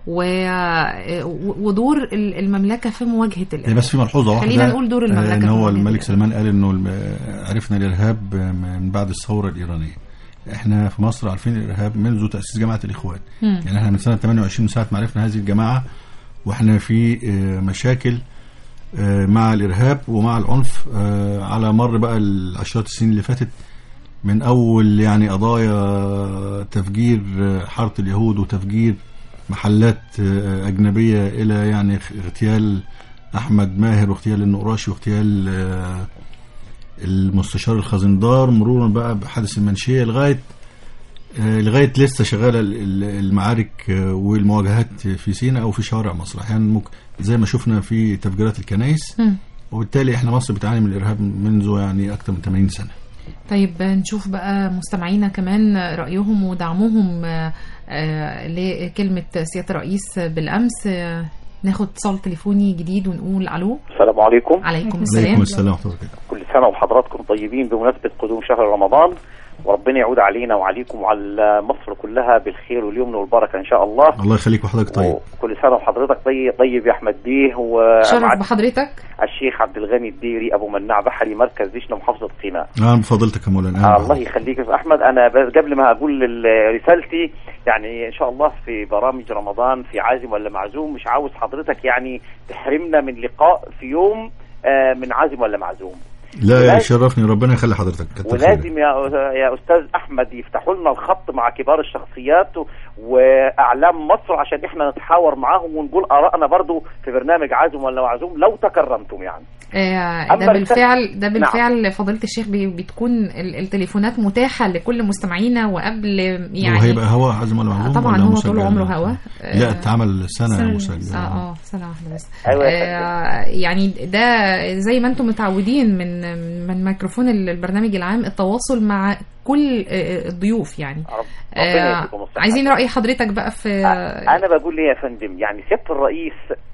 و- ودور المملكه في مواجهه هي الارهاب بس في ملحوظه واحده خلينا نقول دور آه، المملكه ان في هو مواجهة الملك الإرهاب. سلمان قال انه الم- عرفنا الارهاب من بعد الثوره الايرانيه احنا في مصر عارفين الارهاب منذ تاسيس جماعه الاخوان مم. يعني احنا من سنه 28 من ساعه ما عرفنا هذه الجماعه واحنا في آه، مشاكل آه، مع الارهاب ومع العنف آه، على مر بقى العشرات السنين اللي فاتت من اول يعني قضايا تفجير آه، حاره اليهود وتفجير محلات آه، اجنبيه الى يعني اغتيال احمد ماهر واغتيال النقراشي واغتيال آه، المستشار الخزندار مرورا بقى بحادث المنشيه لغايه آه، لغايه لسه شغاله ال- ال- المعارك آه، والمواجهات في سيناء او في شوارع مصر احيانا ممكن زي ما شفنا في تفجيرات الكنائس مم. وبالتالي احنا مصر بتعاني من الارهاب منذ يعني اكثر من 80 سنه طيب نشوف بقى مستمعينا كمان رأيهم ودعمهم آه، آه، لكلمة سيادة الرئيس بالأمس آه، ناخد اتصال تليفوني جديد ونقول ألو السلام عليكم عليكم السلام عليكم السلام ورحمه الله وبركاته كل سنة وحضراتكم طيبين بمناسبة قدوم شهر رمضان وربنا يعود علينا وعليكم وعلى مصر كلها بالخير واليمن والبركة إن شاء الله الله يخليك وحضرتك طيب وكل سنة وحضرتك طيب, طيب يا أحمد بيه شرف ومع بحضرتك الشيخ عبد الغني الديري أبو مناع بحري مركز ديشنا محافظة قنا نعم بفضلتك يا مولانا آه أهلا الله يخليك يا أستاذ احمد انا بس قبل ما اقول ال- رسالتي يعني ان شاء الله في برامج رمضان في عازم ولا معزوم مش عاوز حضرتك يعني تحرمنا من لقاء في يوم آه، من عازم ولا معزوم لا ولازم- يشرفني ربنا يخلي حضرتك كتر خيرك. ولازم يا يا استاذ احمد يفتحوا لنا الخط مع كبار الشخصيات و- واعلام مصر عشان احنا نتحاور معاهم ونقول ارائنا برضو في برنامج عازم ولا معزوم لو تكرمتم يعني آه، أما ده الف- بالفعل ده نعم. بالفعل فضيلة الشيخ بي- بتكون ال- التليفونات متاحة لكل مستمعينا وقبل يعني وهيبقى هوا عزم ولا معلوم طبعا ولا هو مسجل؟ طول عمره هوا لا اتعمل سنه سنة. مسجل اه اه سنة واحدة بس أيوة يا آه يعني ده زي ما انتم متعودين من من ميكروفون البرنامج العام التواصل مع كل آه، الضيوف يعني رب- ربنا آه يديكم الصحة. عايزين رأي حضرتك بقى في انا بقول ليه يا فندم يعني سياده الرئيس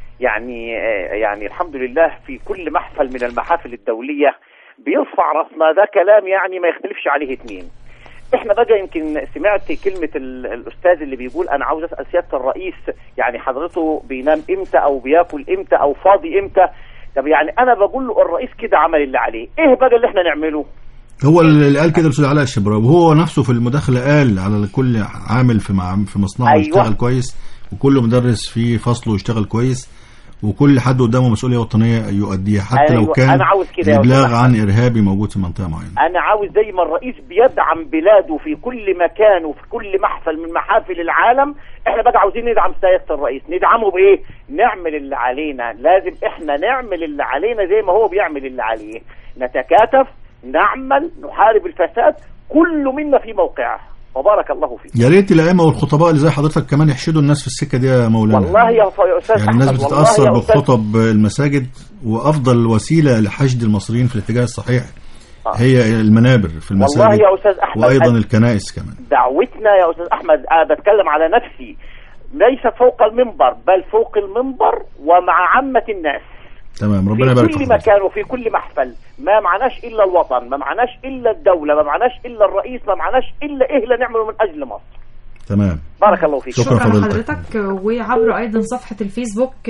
يعني آه، يعني الحمد لله في كل محفل من المحافل الدوليه بيرفع راسنا ده كلام يعني ما يختلفش عليه اتنين احنا بقى يمكن سمعت كلمه ال- الاستاذ اللي بيقول انا عاوز اسال سياده الرئيس يعني حضرته بينام امتى او بياكل امتى او فاضي امتى طب يعني انا بقول له الرئيس كده عمل اللي عليه ايه بقى اللي احنا نعمله هو اللي قال كده الاستاذ علاء الشبراوي وهو نفسه في المداخله قال على كل عامل في مع في مصنعه أيوة. يشتغل كويس وكل مدرس في فصله يشتغل كويس وكل حد قدامه مسؤوليه وطنيه يؤديها حتى أيوة. لو كان أنا عاوز كده يا الابلاغ أستاذ عن ارهابي موجود في منطقه معينه انا عاوز زي ما الرئيس بيدعم بلاده في كل مكان وفي كل محفل من محافل العالم احنا بقى عاوزين ندعم سياده الرئيس ندعمه بايه نعمل اللي علينا لازم احنا نعمل اللي علينا زي ما هو بيعمل اللي عليه نتكاتف نعمل نحارب الفساد كل منا في موقعه وبارك الله فيك يا ريت الائمه والخطباء اللي زي حضرتك كمان يحشدوا الناس في السكه دي يا مولانا والله يا ف- يا استاذ يعني الناس أحمد، والله بتتاثر يا أستاذ بخطب المساجد وافضل وسيله لحشد المصريين في الاتجاه الصحيح آه. هي المنابر في والله المساجد يا استاذ احمد وايضا أنا- الكنائس كمان دعوتنا يا استاذ احمد انا بتكلم على نفسي ليس فوق المنبر بل فوق المنبر ومع عامه الناس تمام ربنا في يبارك كل في حضرتك. مكان وفي كل محفل ما معناش الا الوطن ما معناش الا الدوله ما معناش الا الرئيس ما معناش الا ايه اللي نعمله من اجل مصر تمام بارك الله فيك شكرا شكرا فضيلتك. لحضرتك وعبر ايضا صفحه الفيسبوك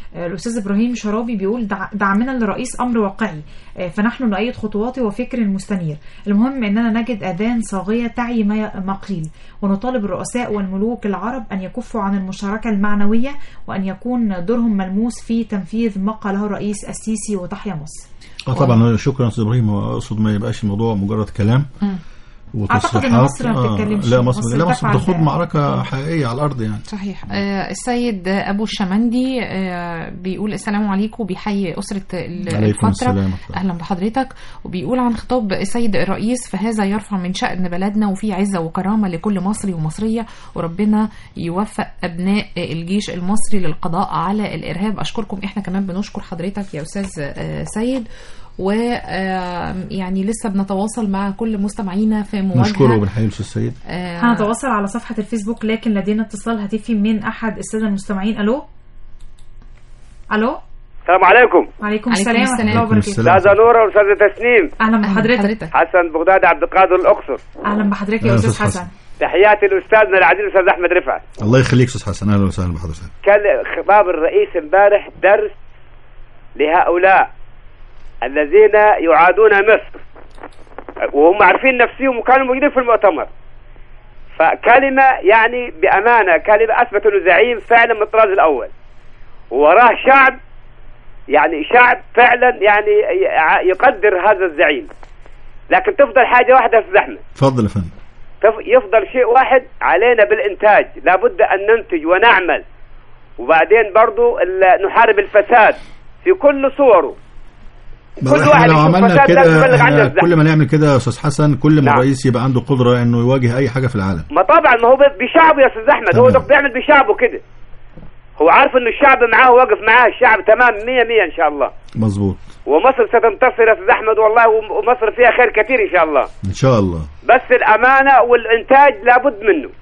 آه، الأستاذ إبراهيم شرابي بيقول دع- دعمنا للرئيس أمر واقعي آه، فنحن نؤيد خطواته وفكر مستنير المهم أننا نجد أذان صاغية تعي ما ما قيل ونطالب الرؤساء والملوك العرب أن يكفوا عن المشاركة المعنوية وأن يكون دورهم ملموس في تنفيذ ما قاله الرئيس السيسي وتحيا مصر اه طبعا شكرا استاذ ابراهيم اقصد ما يبقاش الموضوع مجرد كلام أعتقد إن مصر ما آه، بتتكلمش. لا مصر مصر لا مصر تفعل بتخوض ده. معركه حقيقيه على الارض يعني صحيح آه، السيد أبو الشمندي آه، بيقول السلام عليكم وبيحيي أسرة ال- عليكم الفترة السلام. أهلا بحضرتك وبيقول عن خطاب السيد الرئيس فهذا يرفع من شأن بلدنا وفي عزة وكرامة لكل مصري ومصرية وربنا يوفق أبناء الجيش المصري للقضاء على الإرهاب أشكركم إحنا كمان بنشكر حضرتك يا أستاذ آه، سيد و آه، يعني لسه بنتواصل مع كل مستمعينا في مواجهة نشكره وبنحيي الاستاذ سيد آه، هنتواصل على صفحة الفيسبوك لكن لدينا اتصال هاتفي من أحد السادة المستمعين ألو ألو السلام عليكم وعليكم عليكم السلام ورحمة السلام. الله عليكم وبركاته السلام. استاذه نوره واستاذه تسنيم أهلا أهلا بحضرتك بحضرتك حسن بغداد عبد القادر الاقصر أهلا بحضرتك يا أهلا أستاذ أستاذ حسن حسن. تحياتي لاستاذنا العزيز الاستاذ احمد رفعت الله يخليك استاذ حسن اهلا وسهلا بحضرتك كان خطاب الرئيس امبارح درس لهؤلاء الذين يعادون مصر وهم عارفين نفسهم وكانوا موجودين في المؤتمر فكلمة يعني بأمانة كلمة أثبت أنه زعيم فعلا من الطراز الأول وراه شعب يعني شعب فعلا يعني ي- يقدر هذا الزعيم لكن تفضل حاجة واحدة يا أستاذ أحمد اتفضل يا فندم تف- يفضل شيء واحد علينا بالإنتاج لابد أن ننتج ونعمل وبعدين برضو ال- نحارب الفساد في كل صوره ما كل احنا واحد لو يشوف عملنا فساد لازم كده يبلغ عنه احنا الزحمة. كل ما نعمل كده يا استاذ حسن كل ما نعم. الرئيس يبقى عنده قدره انه يواجه اي حاجه في العالم ما طبعا ما هو ب- بشعبه يا استاذ احمد هو تمام. ده بيعمل بشعبه كده هو عارف انه الشعب معاه واقف معاه الشعب تمام مية مية ان شاء الله مظبوط ومصر ستنتصر يا استاذ احمد والله وم- ومصر فيها خير كثير ان شاء الله ان شاء الله بس الامانه والانتاج لابد منه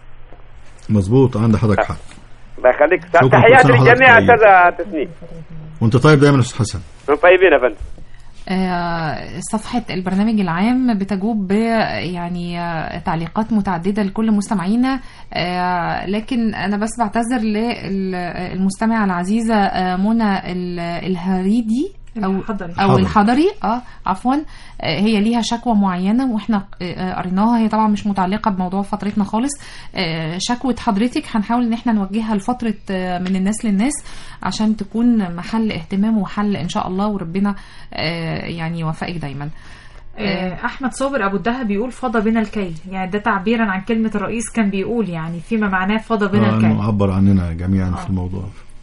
مظبوط عند حضرتك حق الله يخليك شكراً، تحياتي كل سنة وحضرتك للجميع طيب. استاذ تسنيم وانت طيب دايما يا استاذ حسن من طيبين يا فندم آه، صفحة البرنامج العام بتجوب ب يعني آه، تعليقات متعددة لكل مستمعينا آه، لكن أنا بس بعتذر للمستمعة العزيزة آه، منى ال- الهريدي أو الحضري. أو حضري. الحضري اه عفوا آه، هي ليها شكوى معينة واحنا آه، قريناها هي طبعا مش متعلقة بموضوع فترتنا خالص آه، شكوى حضرتك هنحاول ان احنا نوجهها لفترة آه، من الناس للناس عشان تكون محل اهتمام وحل ان شاء الله وربنا آه، يعني يوفقك دايما آه، احمد صابر ابو الدهب بيقول فضى بنا الكيل يعني ده تعبيرا عن كلمه الرئيس كان بيقول يعني فيما معناه فضى بنا آه، الكيل انه عبر عننا جميعا في الموضوع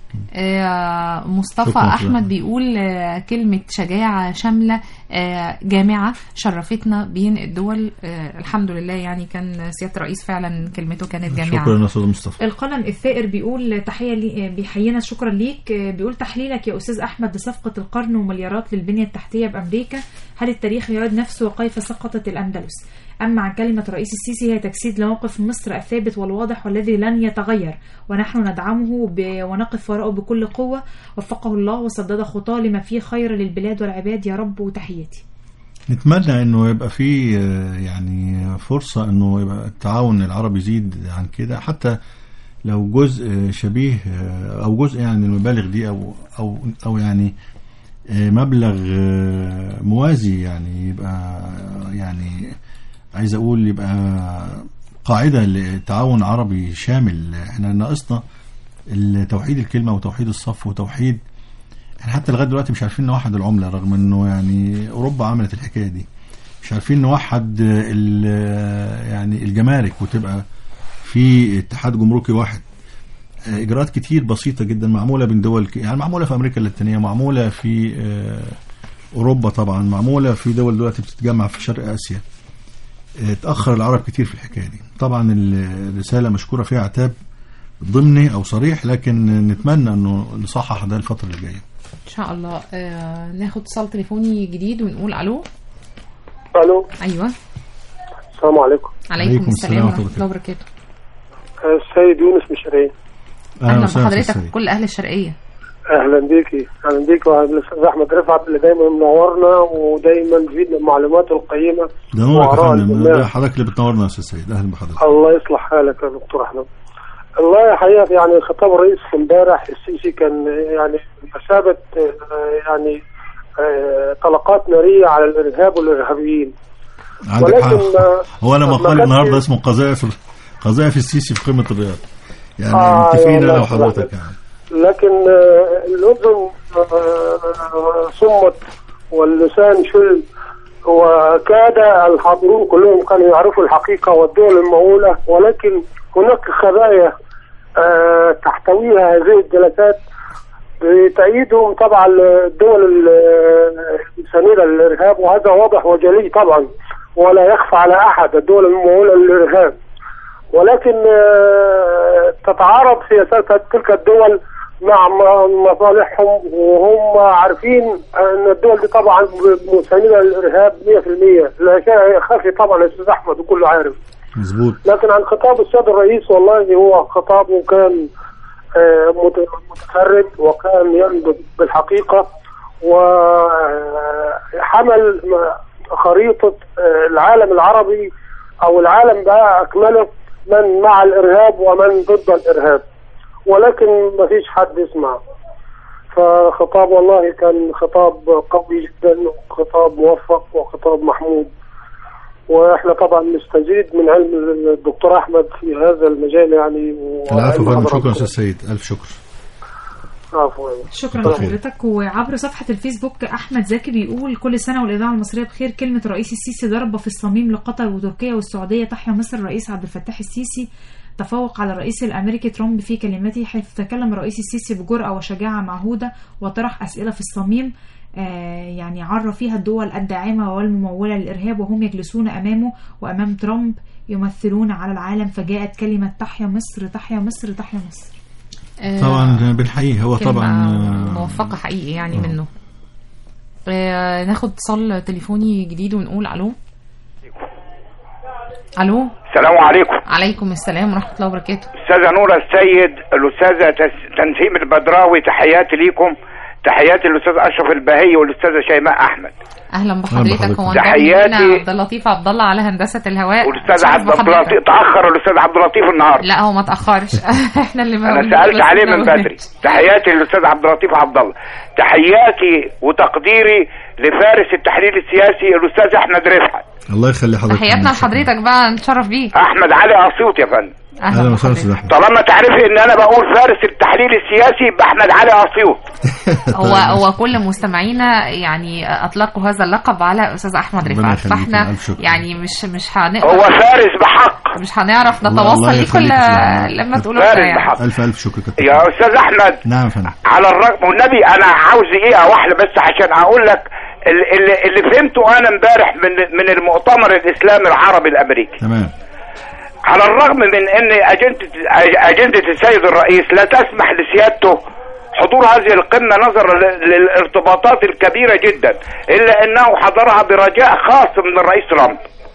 آه، مصطفى شكراً احمد شكراً. بيقول آه، كلمة شجاعة شاملة آه، جامعة شرفتنا بين الدول آه، الحمد لله يعني كان سيادة الرئيس فعلا كلمته كانت جامعة شكرا يا استاذ مصطفى القلم الثائر بيقول تحيه لي بيحيينا شكرا ليك بيقول تحليلك يا استاذ احمد لصفقه القرن ومليارات للبنيه التحتيه بامريكا هل التاريخ يعيد نفسه وكيف سقطت الاندلس اما عن كلمه الرئيس السيسي هي تجسيد لموقف مصر الثابت والواضح والذي لن يتغير ونحن ندعمه ب... ونقف وراءه بكل قوه وفقه الله وسدد خطاه لما فيه خير للبلاد والعباد يا رب وتحياتي نتمنى انه يبقى في آه، يعني فرصه انه يبقى التعاون العربي يزيد عن كده حتى لو جزء شبيه آه، او جزء يعني من المبالغ دي او او او يعني آه، مبلغ آه، موازي يعني يبقى يعني عايز اقول يبقى قاعده لتعاون عربي شامل احنا ناقصنا توحيد الكلمه وتوحيد الصف وتوحيد احنا حتى لغايه دلوقتي مش عارفين نوحد العمله رغم انه يعني اوروبا عملت الحكايه دي مش عارفين نوحد ال- يعني الجمارك وتبقى في اتحاد جمركي واحد اجراءات كتير بسيطه جدا معموله بين دول ك- يعني معموله في امريكا اللاتينيه معموله في آه، اوروبا طبعا معموله في دول دلوقتي بتتجمع في شرق اسيا آه، اتاخر العرب كتير في الحكايه دي طبعا الرساله مشكوره فيها عتاب ضمني او صريح لكن نتمنى انه نصحح ده الفتره اللي جايه ان شاء الله آه، ناخد اتصال تليفوني جديد ونقول الو الو ايوه السلام عليكم عليكم السلام ورحمه الله وبركاته السيد يونس مشري اهلا بحضرتك كل اهل الشرقيه اهلا بيكي اهلا بيكي وعلى الاستاذ احمد رفعت اللي دايما منورنا ودايما بيفيدنا المعلومات القيمه ده نورك يا وآراء فندم الجميع. ده حضرتك اللي بتنورنا يا استاذ سيد اهلا بحضرتك الله يصلح حالك يا دكتور احمد والله حقيقة يعني خطاب الرئيس امبارح السيسي كان يعني مثابة آه، يعني آه، طلقات نارية على الإرهاب والإرهابيين عندك ولكن حق ما- هو انا ما مقال كانش- النهارده اسمه قذائف قذائف السيسي في قمه الرياض يعني آه، متفقين يا انا الله وحضرتك يسلمك. يعني لكن آه، الأذن آه، صمت واللسان شل وكاد الحاضرون كلهم كانوا يعرفوا الحقيقة والدول المؤولة ولكن هناك خبايا آه، تحتويها هذه الجلسات بتأييدهم طبعا الدول ال- السنيرة للإرهاب وهذا واضح وجلي طبعا ولا يخفى على أحد الدول المؤولة للإرهاب ولكن آه، تتعارض سياسات تلك الدول مع م- مصالحهم وهم عارفين ان الدول دي طبعا مساندة للارهاب 100% لا شيء خفي طبعا الاستاذ احمد وكله عارف مظبوط لكن عن خطاب السيد الرئيس والله هو خطابه كان آه، مت- متفرد وكان ينبذ بالحقيقة وحمل خريطة آه، العالم العربي أو العالم بقى أكمله من مع الإرهاب ومن ضد الإرهاب ولكن ما فيش حد يسمع فخطاب والله كان خطاب قوي جدا وخطاب موفق وخطاب محمود واحنا طبعا نستزيد من علم الدكتور احمد في هذا المجال يعني العفو وعلم فندم شكرا حضراتكم. استاذ سيد الف شكر عفوا شكرا بخير. لحضرتك وعبر صفحة الفيسبوك أحمد زكي بيقول كل سنة والإذاعة المصرية بخير كلمة رئيس السيسي ضربة في الصميم لقطر وتركيا والسعودية تحيا مصر الرئيس عبد الفتاح السيسي تفوق على الرئيس الأمريكي ترامب في كلمته حيث تكلم الرئيس السيسي بجرأة وشجاعة معهودة وطرح أسئلة في الصميم آه، يعني عرى فيها الدول الداعمة والممولة للإرهاب وهم يجلسون أمامه وأمام ترامب يمثلون على العالم فجاءت كلمة تحيا مصر تحيا مصر تحيا مصر آه، طبعا بنحييه هو كلمة طبعا آه، موفقة حقيقي يعني منه آه، ناخد اتصال تليفوني جديد ونقول الو الو السلام عليكم عليكم السلام ورحمة الله وبركاته استاذه نوره السيد الاستاذه تس- تنسيم البدراوي تحياتي ليكم تحياتي الاستاذ اشرف البهي والاستاذه شيماء احمد اهلا بحضرتك هو تحياتي. انضم عبد اللطيف عبد الله على هندسة الهواء والاستاذ شرف عبد بحضرتك. اللطيف تاخر الاستاذ عبد اللطيف النهارده لا هو ما تأخرش احنا اللي ما انا قلناش سالت بس عليه إحنا من ما بدري تحياتي للاستاذ عبد اللطيف عبد الله تحياتي وتقديري لفارس التحليل السياسي الاستاذ احمد رفعت الله يخلي حضرتك تحياتنا لحضرتك بقى نتشرف بيك احمد علي اسيوط يا فندم اهلا وسهلا استاذ احمد طالما تعرفي ان انا بقول فارس التحليل السياسي يبقى احمد علي اسيوط هو هو كل مستمعينا يعني اطلقوا هذا اللقب على استاذ احمد ربنا رفعت يخليك، فاحنا ألف شكر. يعني مش مش هنقدر هو فارس بحق مش هنعرف الله- نتواصل الله ليك يخليك الا يا سلام. لما تقولوا فارس لنا يعني بحق الف الف شكر كتير يا استاذ احمد نعم يا فندم على الرغم والنبي انا عاوز دقيقه واحده بس عشان اقول لك ال- اللي, اللي فهمته انا امبارح من من المؤتمر الاسلامي العربي الامريكي تمام على الرغم من ان اجنده اجنده السيد الرئيس لا تسمح لسيادته حضور هذه القمه نظرا ل- للارتباطات الكبيره جدا الا انه حضرها برجاء خاص من الرئيس ترامب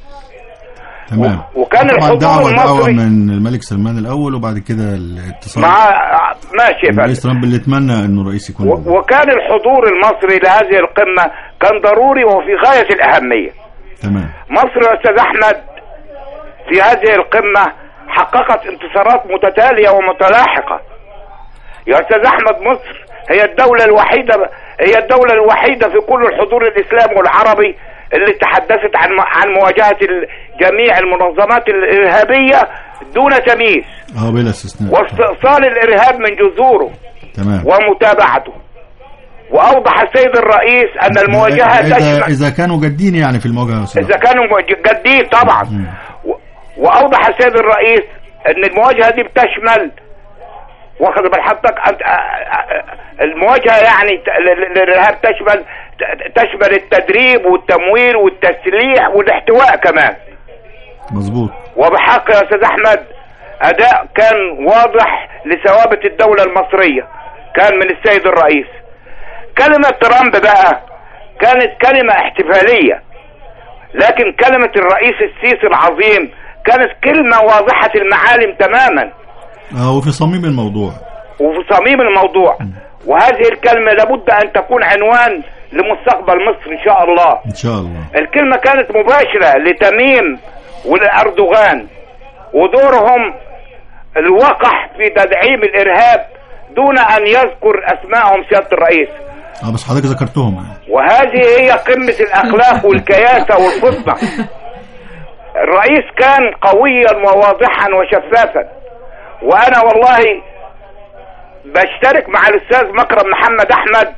تمام وكان طبعا الحضور دعوه دعوه المصري من الملك سلمان الاول وبعد كده الاتصال مع ماشي يا فندم الرئيس ترامب اللي اتمنى انه الرئيس يكون موجود. و- وكان الحضور المصري لهذه القمة كان ضروري وفي غاية الأهمية تمام مصر يا أستاذ أحمد في هذه القمة حققت انتصارات متتالية ومتلاحقة يا أستاذ أحمد مصر هي الدولة الوحيدة هي الدولة الوحيدة في كل الحضور الإسلامي والعربي اللي تحدثت عن عن مواجهة ال- جميع المنظمات الإرهابية دون تمييز اه بلا استثناء واستئصال الإرهاب من جذوره تمام ومتابعته واوضح السيد الرئيس ان المواجهه اذا تشمل اذا كانوا جادين يعني في المواجهه يا أستاذ اذا كانوا جادين طبعا و- واوضح السيد الرئيس ان المواجهه دي بتشمل واخد بال حضرتك أنت- آ- آ- المواجهه يعني ت- ل- ل- للارهاب تشمل ت- تشمل التدريب والتمويل والتسليح والاحتواء كمان مظبوط وبحق يا استاذ احمد اداء كان واضح لثوابت الدوله المصريه كان من السيد الرئيس كلمه ترامب بقى كانت كلمه احتفاليه لكن كلمه الرئيس السيسي العظيم كانت كلمه واضحه المعالم تماما اه وفي صميم الموضوع وفي صميم الموضوع وهذه الكلمه لابد ان تكون عنوان لمستقبل مصر ان شاء الله ان شاء الله الكلمة كانت مباشرة لتميم ولأردوغان ودورهم الوقح في تدعيم الارهاب دون ان يذكر اسمائهم سياده الرئيس اه بس حضرتك ذكرتهم يعني. وهذه هي قمة الأخلاق والكياسة والفطنة الرئيس كان قويا وواضحا وشفافا وأنا والله بشترك مع الأستاذ مكرم محمد أحمد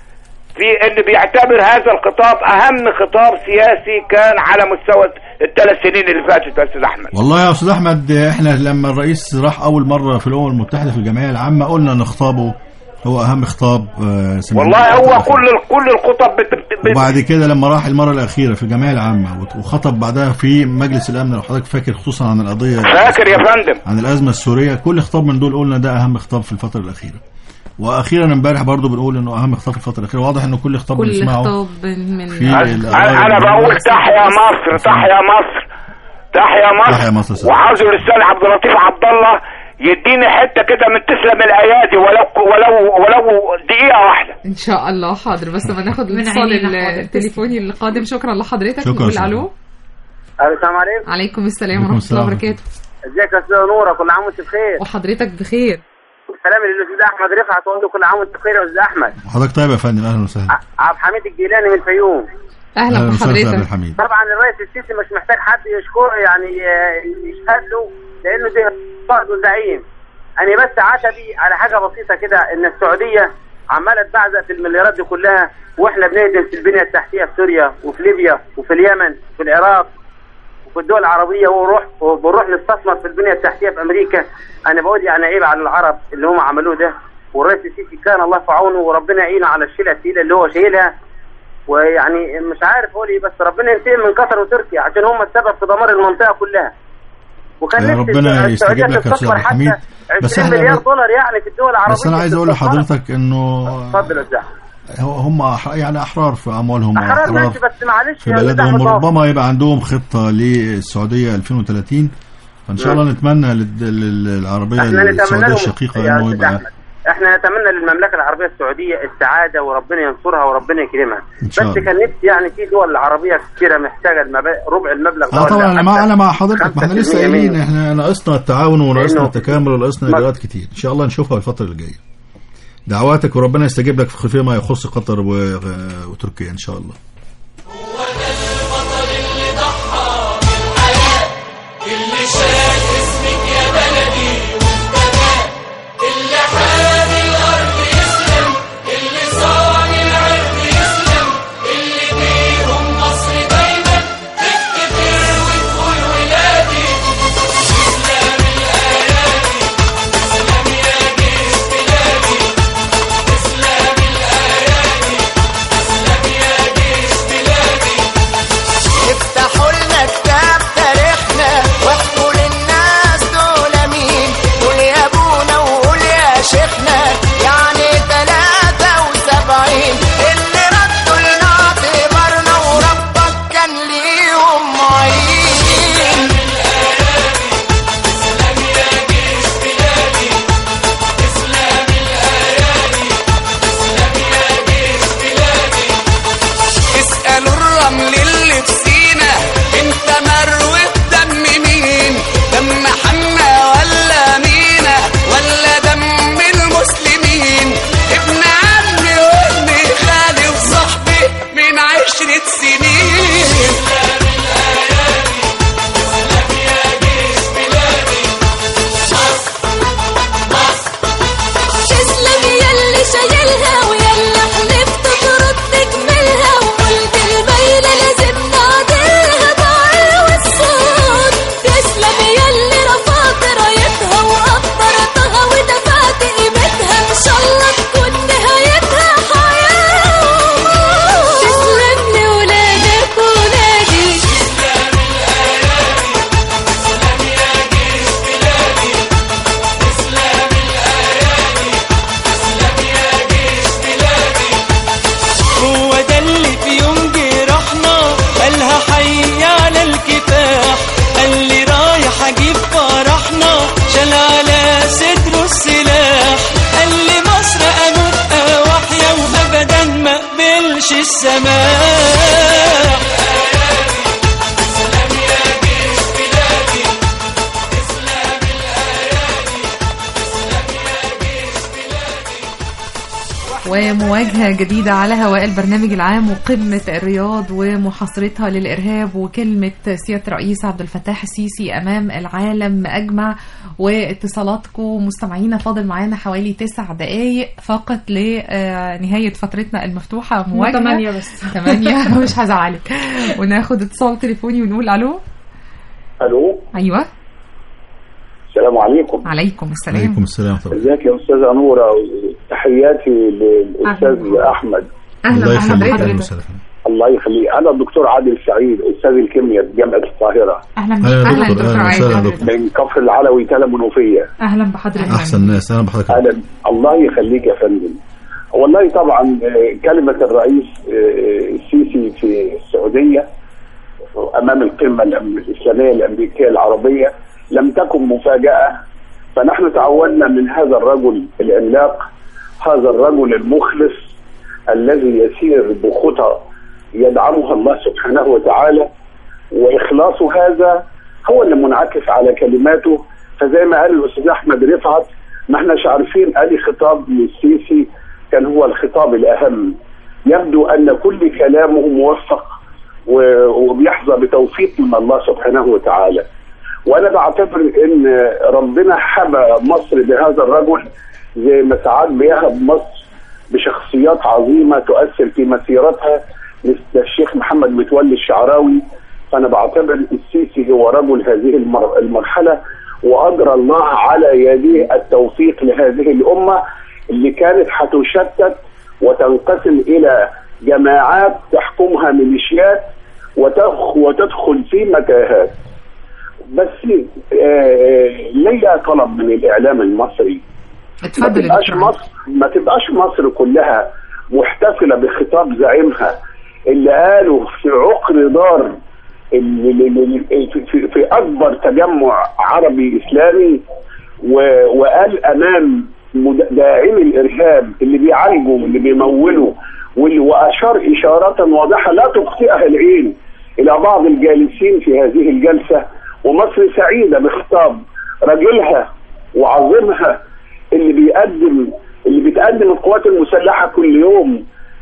في أن بيعتبر هذا الخطاب أهم خطاب سياسي كان على مستوى الثلاث سنين اللي فاتت يا أستاذ أحمد والله يا استاذ احمد احنا لما الرئيس راح اول مره في الامم المتحده في الجمعيه العامه قلنا ان خطابه هو اهم خطاب آه، سمعناه والله هو كل كل الخطب بت... بت... وبعد كده لما راح المره الاخيره في الجمعيه العامه وت- وخطب بعدها في مجلس الامن لو حضرتك فاكر خصوصا عن القضيه فاكر يا فندم عن الازمه السوريه كل خطاب من دول قلنا ده اهم خطاب في الفتره الاخيره واخيرا امبارح برضو بنقول انه اهم خطاب في الفتره الاخيره واضح انه كل خطاب كل بنسمعه خطاب من في أنا, القضايا أنا بقول تحيا مصر تحيا مصر تحيا مصر تحيا مصر سلام. وعاوز الاستاذ عبد اللطيف عبد الله يديني حته كده من تسلم الايادي ولو ولو ولو دقيقه واحده ان شاء الله حاضر بس ما ناخد من الاتصال عينينا حاضر. التليفوني القادم شكرا لحضرتك شكرا نقول شكرا. الو السلام عليكم عليكم السلام عليكم ورحمه الله السلام. وبركاته ازيك يا استاذ نوره كل عام وانت بخير وحضرتك بخير سلام للاستاذ احمد رفعت واقول له كل عام وانت بخير يا استاذ احمد حضرتك طيب يا فندم اهلا وسهلا ع- عبد الحميد الجيلاني من الفيوم اهلا اهلا وسهلا أستاذ عبد بحضرتك الحميد طبعا الرئيس السيسي مش محتاج حد يشكره يعني آه، يشهد له لانه ده قائد وزعيم انا بس عتبي على حاجه بسيطه كده ان السعوديه عماله تبعزق في المليارات دي كلها واحنا بنهدم في البنيه التحتيه في سوريا وفي ليبيا وفي اليمن وفي العراق وفي الدول العربيه ونروح وبنروح نستثمر في البنيه التحتيه في امريكا انا بقول يعني عيب على العرب اللي هم عملوه ده والرئيس السيسي كان الله في عونه وربنا يعينه على الشيله الثقيله اللي هو شايلها ويعني مش عارف اقول ايه بس ربنا ينتقم من قطر وتركيا عشان هم السبب في دمار المنطقه كلها وكان يا نفسي ربنا السعودية يستجيب لك يا تستثمر أستاذ عبد الحميد. حتى بس 20 إحنا- مليار دولار يعني في الدول العربيه بس انا عايز اقول تستثمر. لحضرتك انه اتفضل يا استاذ هو- هم أح- يعني احرار في اموالهم احرار وأحرار ماشي بس معلش في يا أستاذ بلدهم أحمد، ما هو- وربما يبقى عندهم خطه للسعوديه 2030 فان شاء الله نتمنى للد- للعربيه احنا نتمنى السعوديه لهم الشقيقه يا انه أستاذ يبقى أحمد، احنا نتمنى للمملكه العربيه السعوديه السعاده وربنا ينصرها وربنا يكرمها إن شاء بس الله. كان نفسي يعني في دول عربيه كتيره محتاجه المبا- ربع المبلغ ده اه طبعا ولا انا مع حتى انا مع حضرتك ما احنا لسه 5% قايلين منه. احنا ناقصنا التعاون وناقصنا لأنه- التكامل وناقصنا اجراءات كتير ان شاء الله نشوفها الفتره اللي جايه دعواتك وربنا يستجيب لك في فيما يخص قطر و- وتركيا ان شاء الله اللي شاف اسمك يا بلدي وافتدى اللي حامي الارض يسلم اللي صان العرض يسلم اللي بيهم مصر دايما تفتكر وتقول ولادي تسلم الايادي تسلم يا جيش بلادي تسلم الايادي تسلم يا جيش بلادي افتحوا لنا كتاب تاريخنا واحكوا للناس دول مين قول يا ابونا وقول يا شيخنا يعني تلاتة وسبعين اللي ردوا لنا اعتبارنا وربك كان ليهم معين اسألوا الرمل اللي في سينا انت مروي دم مين دم حنا ولا مينا ولا دم المسلمين ابن عمي وابن خالي وصاحبي من عشرة سنين تسلم يلي شايلها ويلا حلفت ترد تكملها وقلت الميلة لازم نعدلها ضاع والصوت تسلم يلي رفعت رايتها وقدرتها ودفعت قيمتها ان شاء الله تكون نهايتها حياة وموت تسلم لولادك ولادي هو ده اللي في يوم جرحنا قالها حي على الكفاح قال لي رايح اجيب فرحنا شال على صدره السلاح قال لي مصر اموت واحيا وابدا ما اقبلش السماح ومواجهة جديدة على هواء البرنامج العام وقمة الرياض ومحاصرتها للإرهاب وكلمة سيادة الرئيس عبد الفتاح السيسي أمام العالم أجمع واتصالاتكم مستمعينا فاضل معانا حوالي تسع دقايق فقط لنهاية فترتنا المفتوحة مواجهة تمانية بس. تمانية مش هزعلك وناخد اتصال تليفوني ونقول ألو الو أيوة السلام عليكم عليكم السلام عليكم السلام ورحمة الله ازيك يا استاذه نوره تحياتي للاستاذ احمد الله يخليك أهلا وسهلا الله يخليك انا الدكتور عادل سعيد استاذ الكيمياء بجامعه القاهره اهلا أهلا بك يا دكتور أهلا وسهلا يا دكتور من كفر العلوي تلا منوفيه اهلا بحضرتك أحسن ناس أهلا بحضرتك اهلا الله يخليك يا فندم والله طبعا آه، كلمه الرئيس آه، السيسي في السعوديه امام القمه الأم- الاسلاميه الامريكيه العربيه لم تكن مفاجاه فنحن تعودنا من هذا الرجل العملاق هذا الرجل المخلص الذي يسير بخطى يدعمها الله سبحانه وتعالى واخلاص هذا هو اللي منعكس على كلماته فزي ما قال الاستاذ احمد رفعت ما احناش عارفين ادي خطاب للسيسي كان هو الخطاب الاهم يبدو ان كل كلامه موفق و- وبيحظى بتوفيق من الله سبحانه وتعالى وانا بعتبر ان ربنا حمى مصر بهذا الرجل زي ما ساعات بيهب مصر بشخصيات عظيمه تؤثر في مسيرتها مثل الشيخ محمد متولي الشعراوي فانا بعتبر السيسي هو رجل هذه المر- المرحله واجرى الله على يديه التوفيق لهذه الامه اللي كانت هتشتت وتنقسم الى جماعات تحكمها ميليشيات وتخ وتدخل في متاهات بس آه، ليا طلب من الاعلام المصري ما اتفضل يا تبقاش دكتور عادل. مصر ما تبقاش مصر كلها محتفله بخطاب زعيمها اللي قاله في عقر دار اللي اللي- اللي- في, في, في اكبر تجمع عربي اسلامي و- وقال امام مد- داعمي الارهاب اللي بيعالجوا واللي بيمولوا واللي واشار اشاره واضحه لا تخطئها العين الى بعض الجالسين في هذه الجلسه ومصر سعيده بخطاب رجلها وعظمها اللي بيقدم اللي بتقدم القوات المسلحه كل يوم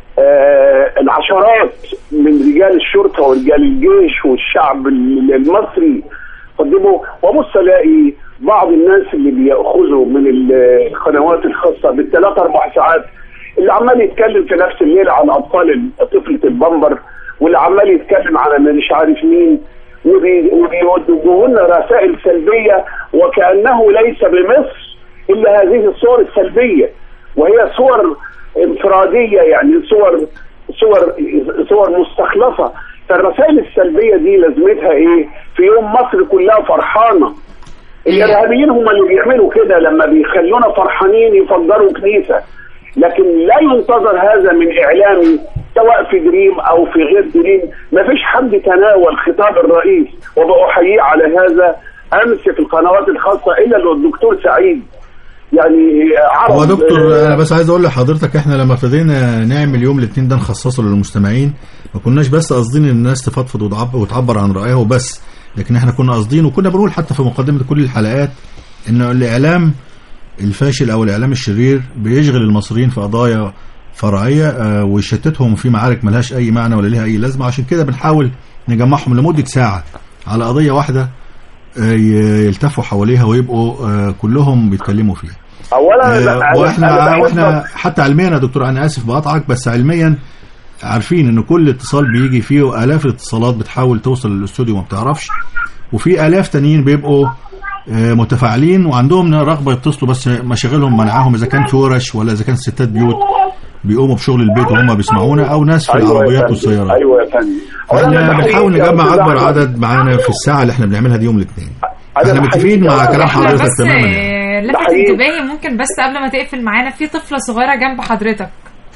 آه العشرات من رجال الشرطه ورجال الجيش والشعب ال- المصري قدموا وبص الاقي بعض الناس اللي بياخذوا من القنوات الخاصه بالثلاث اربع ساعات اللي عمال يتكلم في نفس الليل عن اطفال طفله البمبر واللي عمال يتكلم على مش عارف مين وبي- وبيوجهوا لنا رسائل سلبيه وكانه ليس بمصر الا هذه الصور السلبيه وهي صور انفراديه يعني صور صور صور مستخلصه فالرسائل السلبيه دي لازمتها ايه؟ في يوم مصر كلها فرحانه الارهابيين هم اللي بيعملوا كده لما بيخلونا فرحانين يفجروا كنيسه لكن لا ينتظر هذا من اعلامي سواء في دريم او في غير دريم ما فيش حد تناول خطاب الرئيس وبأحييه على هذا امس في القنوات الخاصه الا الدكتور سعيد يعني عرض هو دكتور آه، انا بس عايز اقول لحضرتك احنا لما ابتدينا نعمل يوم الاثنين ده نخصصه للمستمعين ما كناش بس قاصدين الناس تفضفض وتعب- وتعبر عن رايها وبس لكن احنا كنا قاصدين وكنا بنقول حتى في مقدمه كل الحلقات ان الاعلام الفاشل او الاعلام الشرير بيشغل المصريين في قضايا فرعيه آه، ويشتتهم في معارك ملهاش اي معنى ولا ليها اي لازمه عشان كده بنحاول نجمعهم لمده ساعه على قضيه واحده آه، ي- يلتفوا حواليها ويبقوا آه، كلهم بيتكلموا فيها اولا آه، أنا- واحنا أنا بحب- واحنا حتى علميا يا دكتور انا اسف بقطعك بس علميا عارفين ان كل اتصال بيجي فيه الاف الاتصالات بتحاول توصل للاستوديو وما بتعرفش وفي الاف تانيين بيبقوا آه، متفاعلين وعندهم رغبه يتصلوا بس مشاغلهم منعاهم اذا كان في ورش ولا اذا كان ستات بيوت بيقوموا بشغل البيت وهم بيسمعونا او ناس في أيوة يا العربيات فندم، والسيارات ايوه يا فندم احنا أولاً بنحاول بحييك يا نجمع أستاذ اكبر أحمد. عدد معانا في الساعه اللي احنا بنعملها دي يوم الاثنين أنا احنا متفقين بحييك مع يا كلام أستاذ حضرتك بس تماما يعني. آه، لفت بحييك. انتباهي ممكن بس قبل ما تقفل معانا في طفله صغيره جنب حضرتك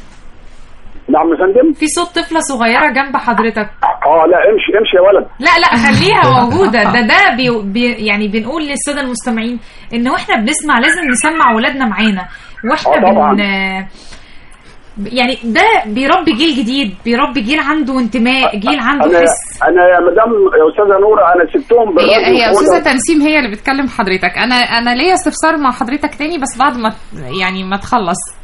نعم يا فندم في صوت طفله صغيره جنب حضرتك اه لا امشي امشي يا ولد لا لا خليها موجوده ده ده بي بي يعني بنقول للساده المستمعين ان واحنا بنسمع لازم نسمع ولادنا معانا واحنا آه طبعاً. بن يعني ده بيربي جيل جديد بيربي جيل عنده انتماء جيل عنده انا حس انا يا مدام يا استاذه نوره انا سبتهم هي بالراديو هي في استاذه أوضة- تنسيم هي اللي بتكلم حضرتك انا انا ليا استفسار مع حضرتك تاني بس بعد ما يعني ما تخلص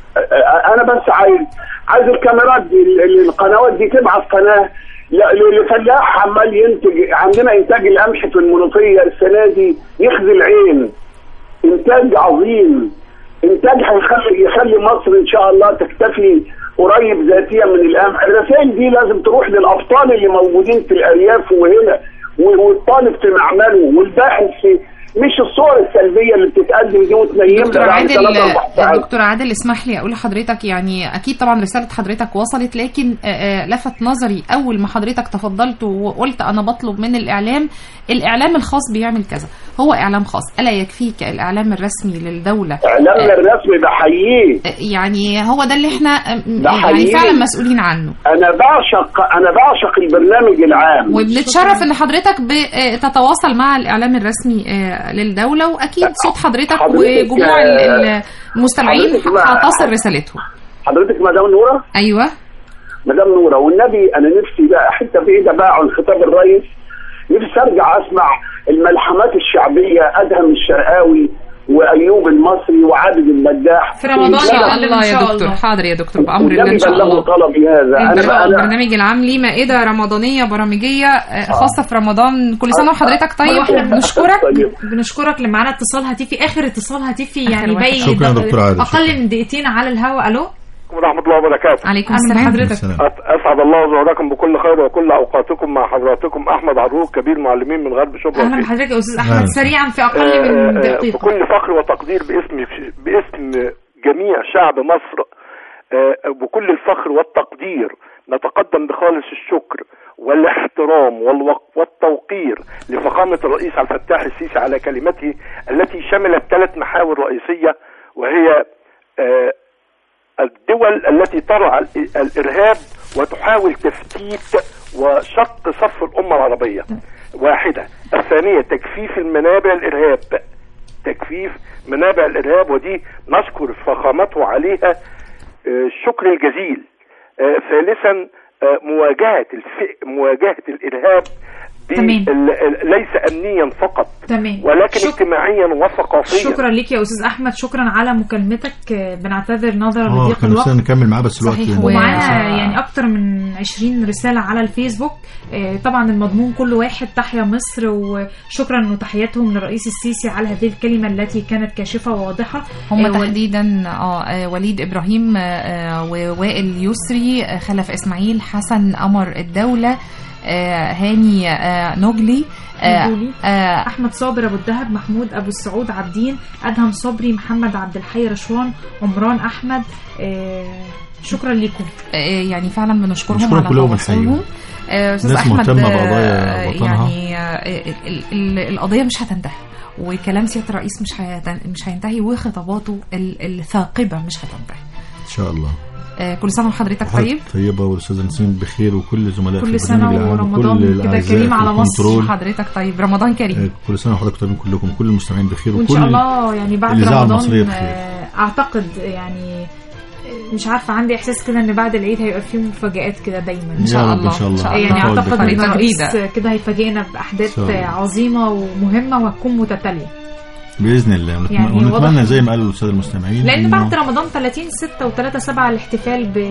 آه، انا بس عايز عايز الكاميرات دي ال- ال- القنوات دي تبعت قناه ل- ل- لفلاح عمال ينتج عندنا انتاج القمح في المنوفيه السنه دي يخزي العين انتاج عظيم انتاج هيخلي يخلي مصر ان شاء الله تكتفي قريب ذاتيا من القمح الرسائل دي لازم تروح للابطال اللي موجودين في الارياف وهنا و- والطالب في معمله والباحث في مش الصور السلبيه اللي بتتقدم دي وتنيمنا دكتور بعد عادل ثلاث اربع ساعات دكتور عادل اسمح لي اقول لحضرتك يعني اكيد طبعا رساله حضرتك وصلت لكن آه، آه، لفت نظري اول ما حضرتك تفضلت وقلت انا بطلب من الاعلام الاعلام الخاص بيعمل كذا هو اعلام خاص الا يكفيك الاعلام الرسمي للدوله اعلامنا الرسمي بحييه يعني هو ده اللي احنا آه، ده يعني حقيقي. فعلا مسؤولين عنه انا بعشق انا بعشق البرنامج العام وبنتشرف ان حضرتك بتتواصل مع الاعلام الرسمي آه، للدوله واكيد صوت حضرتك حضرتك، وجموع ال- آه، المستمعين حضرتك مع- هتصل رسالتهم حضرتك مدام نوره ايوه مدام نوره والنبي انا نفسي بقى حته بعيده بقى عن خطاب الرئيس نفسي ارجع اسمع الملحمات الشعبيه ادهم الشرقاوي وايوب المصري وعابد المداح في رمضان والنبي- يا الله إن يا شاء دكتور الله. حاضر يا دكتور بامر الله والنبي ان شاء بلغوا الله طلبي هذا ان انا شاء بقى الله انا البرنامج العام ليه مائده رمضانيه برامجيه آه، خاصه في رمضان كل سنه وحضرتك طيب واحنا بنشكرك طيب. بنشكرك اللي معانا اتصال هاتفي اخر اتصال هاتفي يعني واحد. باقي شكراً يا دكتور عادل، اقل من دقيقتين على الهواء الو ورحمة الله وبركاته عليكم أهلا السلام بحضرتك. السلام. أس- أسعد الله زوجكم بكل خير وكل أوقاتكم مع حضراتكم أحمد عروق كبير معلمين من غرب شبرا اهلا الخير. بحضرتك يا استاذ أهلا. احمد سريعا في اقل من آه، آه، دقيقه بكل فخر وتقدير باسم باسم جميع شعب مصر آه، بكل الفخر والتقدير نتقدم بخالص الشكر والاحترام والوق- والتوقير لفخامة الرئيس عبد الفتاح السيسي على كلمته التي شملت ثلاث محاور رئيسية وهي آه، الدول التي ترعى ال- الإرهاب وتحاول تفتيت وشق صف الأمة العربية واحدة الثانية تجفيف المنابع الإرهاب تجفيف منابع الإرهاب ودي نشكر فخامته عليها آه، الشكر الجزيل آه، ثالثا آه، مواجهة الف... مواجهة الإرهاب ب- تمام. ال- ال- ليس أمنيا فقط تمام ولكن شك- اجتماعيا وثقافيا شكرا ليك يا استاذ احمد شكرا على مكالمتك آه، بنعتذر نظرا اه لضيق كان الوقت نفسنا نكمل معاه بس الوقت صحيح، ومعانا و- يعني اكتر من 20 رساله على الفيسبوك آه، طبعا المضمون كل واحد تحيا مصر وشكرا وتحياتهم للرئيس السيسي على هذه الكلمه التي كانت كاشفه وواضحه هم آه، وال- تحديدا اه آه، وليد ابراهيم آه، آه، ووائل يسري آه، خلف اسماعيل حسن قمر الدوله آه، هاني آه، نجلي آه، نجولي. آه، احمد صابر ابو الدهب محمود ابو السعود عابدين ادهم صبري محمد عبد الحي رشوان عمران احمد آه، شكرا لكم آه، يعني فعلا بنشكرهم بنشكرهم على كلهم تواصلهم ونحييهم. آه، استاذ ناس احمد مهتمة آه، بقضايا وطنها. يعني آه، ال- ال- القضيه مش هتنتهي وكلام سياده الرئيس مش هيت- مش هينتهي وخطاباته ال- الثاقبه مش هتنتهي ان شاء الله آه، كل سنه وحضرتك طيب طيبه والاستاذ نسيم بخير وكل زملاء في كل سنة البرنامج العام ورمضان وكل كده الأعزاء كريم في على مصر. الكنترول. حضرتك طيب رمضان كريم آه، كل سنه وحضرتك طيبين كلكم كل المستمعين بخير وان وكل شاء الله يعني بعد الإذاعة رمضان المصرية بخير. آه، اعتقد يعني آه، مش عارفه عندي احساس كده ان بعد العيد هيبقى فيه مفاجآت كده دايما إن شاء يا رب الله. ان شاء الله يعني نحاول اعتقد بخير. ان خريطة الرئيس جديدة. كده هيفاجئنا إن شاء باحداث الله. عظيمه ومهمه وهتكون متتاليه باذن الله ونتم- يعني ونتمنى واضح- زي ما قالوا الساده المستمعين لان إنه- بعد رمضان 30 6 و3 7 الاحتفال ب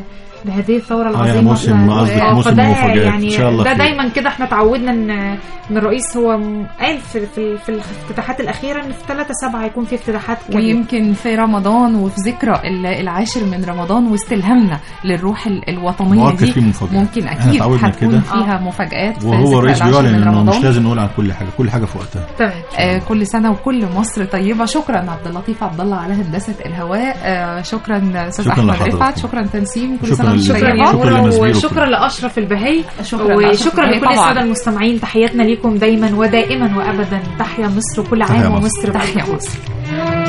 بهذه الثوره يعني العظيمه موسم- ف- قصدك آه، موسم فده المفاجآت. يعني إن شاء الله ده خير. دايما كده احنا اتعودنا ان ان الرئيس هو م- قال في في, في الافتتاحات الاخيره ان في 3 7 هيكون في افتتاحات كبيره ويمكن في رمضان وفي ذكرى ال- العاشر من رمضان واستلهامنا للروح ال- الوطنيه مؤكد دي في مفاجآت. ممكن إحنا اكيد اتعودنا هتكون كده. فيها مفاجآت في وهو ذكرى الرئيس العاشر بيعلن من انه مش رمضان. لازم نقول عن كل حاجه كل حاجه في وقتها تمام آه كل سنه وكل مصر طيبه شكرا عبد اللطيف عبد الله على هندسه الهواء آه شكرا استاذ شكراً احمد لحضرتك. رفعت شكرا تنسيم كل شكراً سنه وانتم لله. شكرا يا شكراً نورة للناس بيرو وشكرا لاشرف البهي شكراً لأشرف وشكرا البهي لكل طبعاً. الساده المستمعين تحياتنا ليكم دايما ودائما وابدا تحيا مصر كل تحيا عام مصر. ومصر تحيا بخير. مصر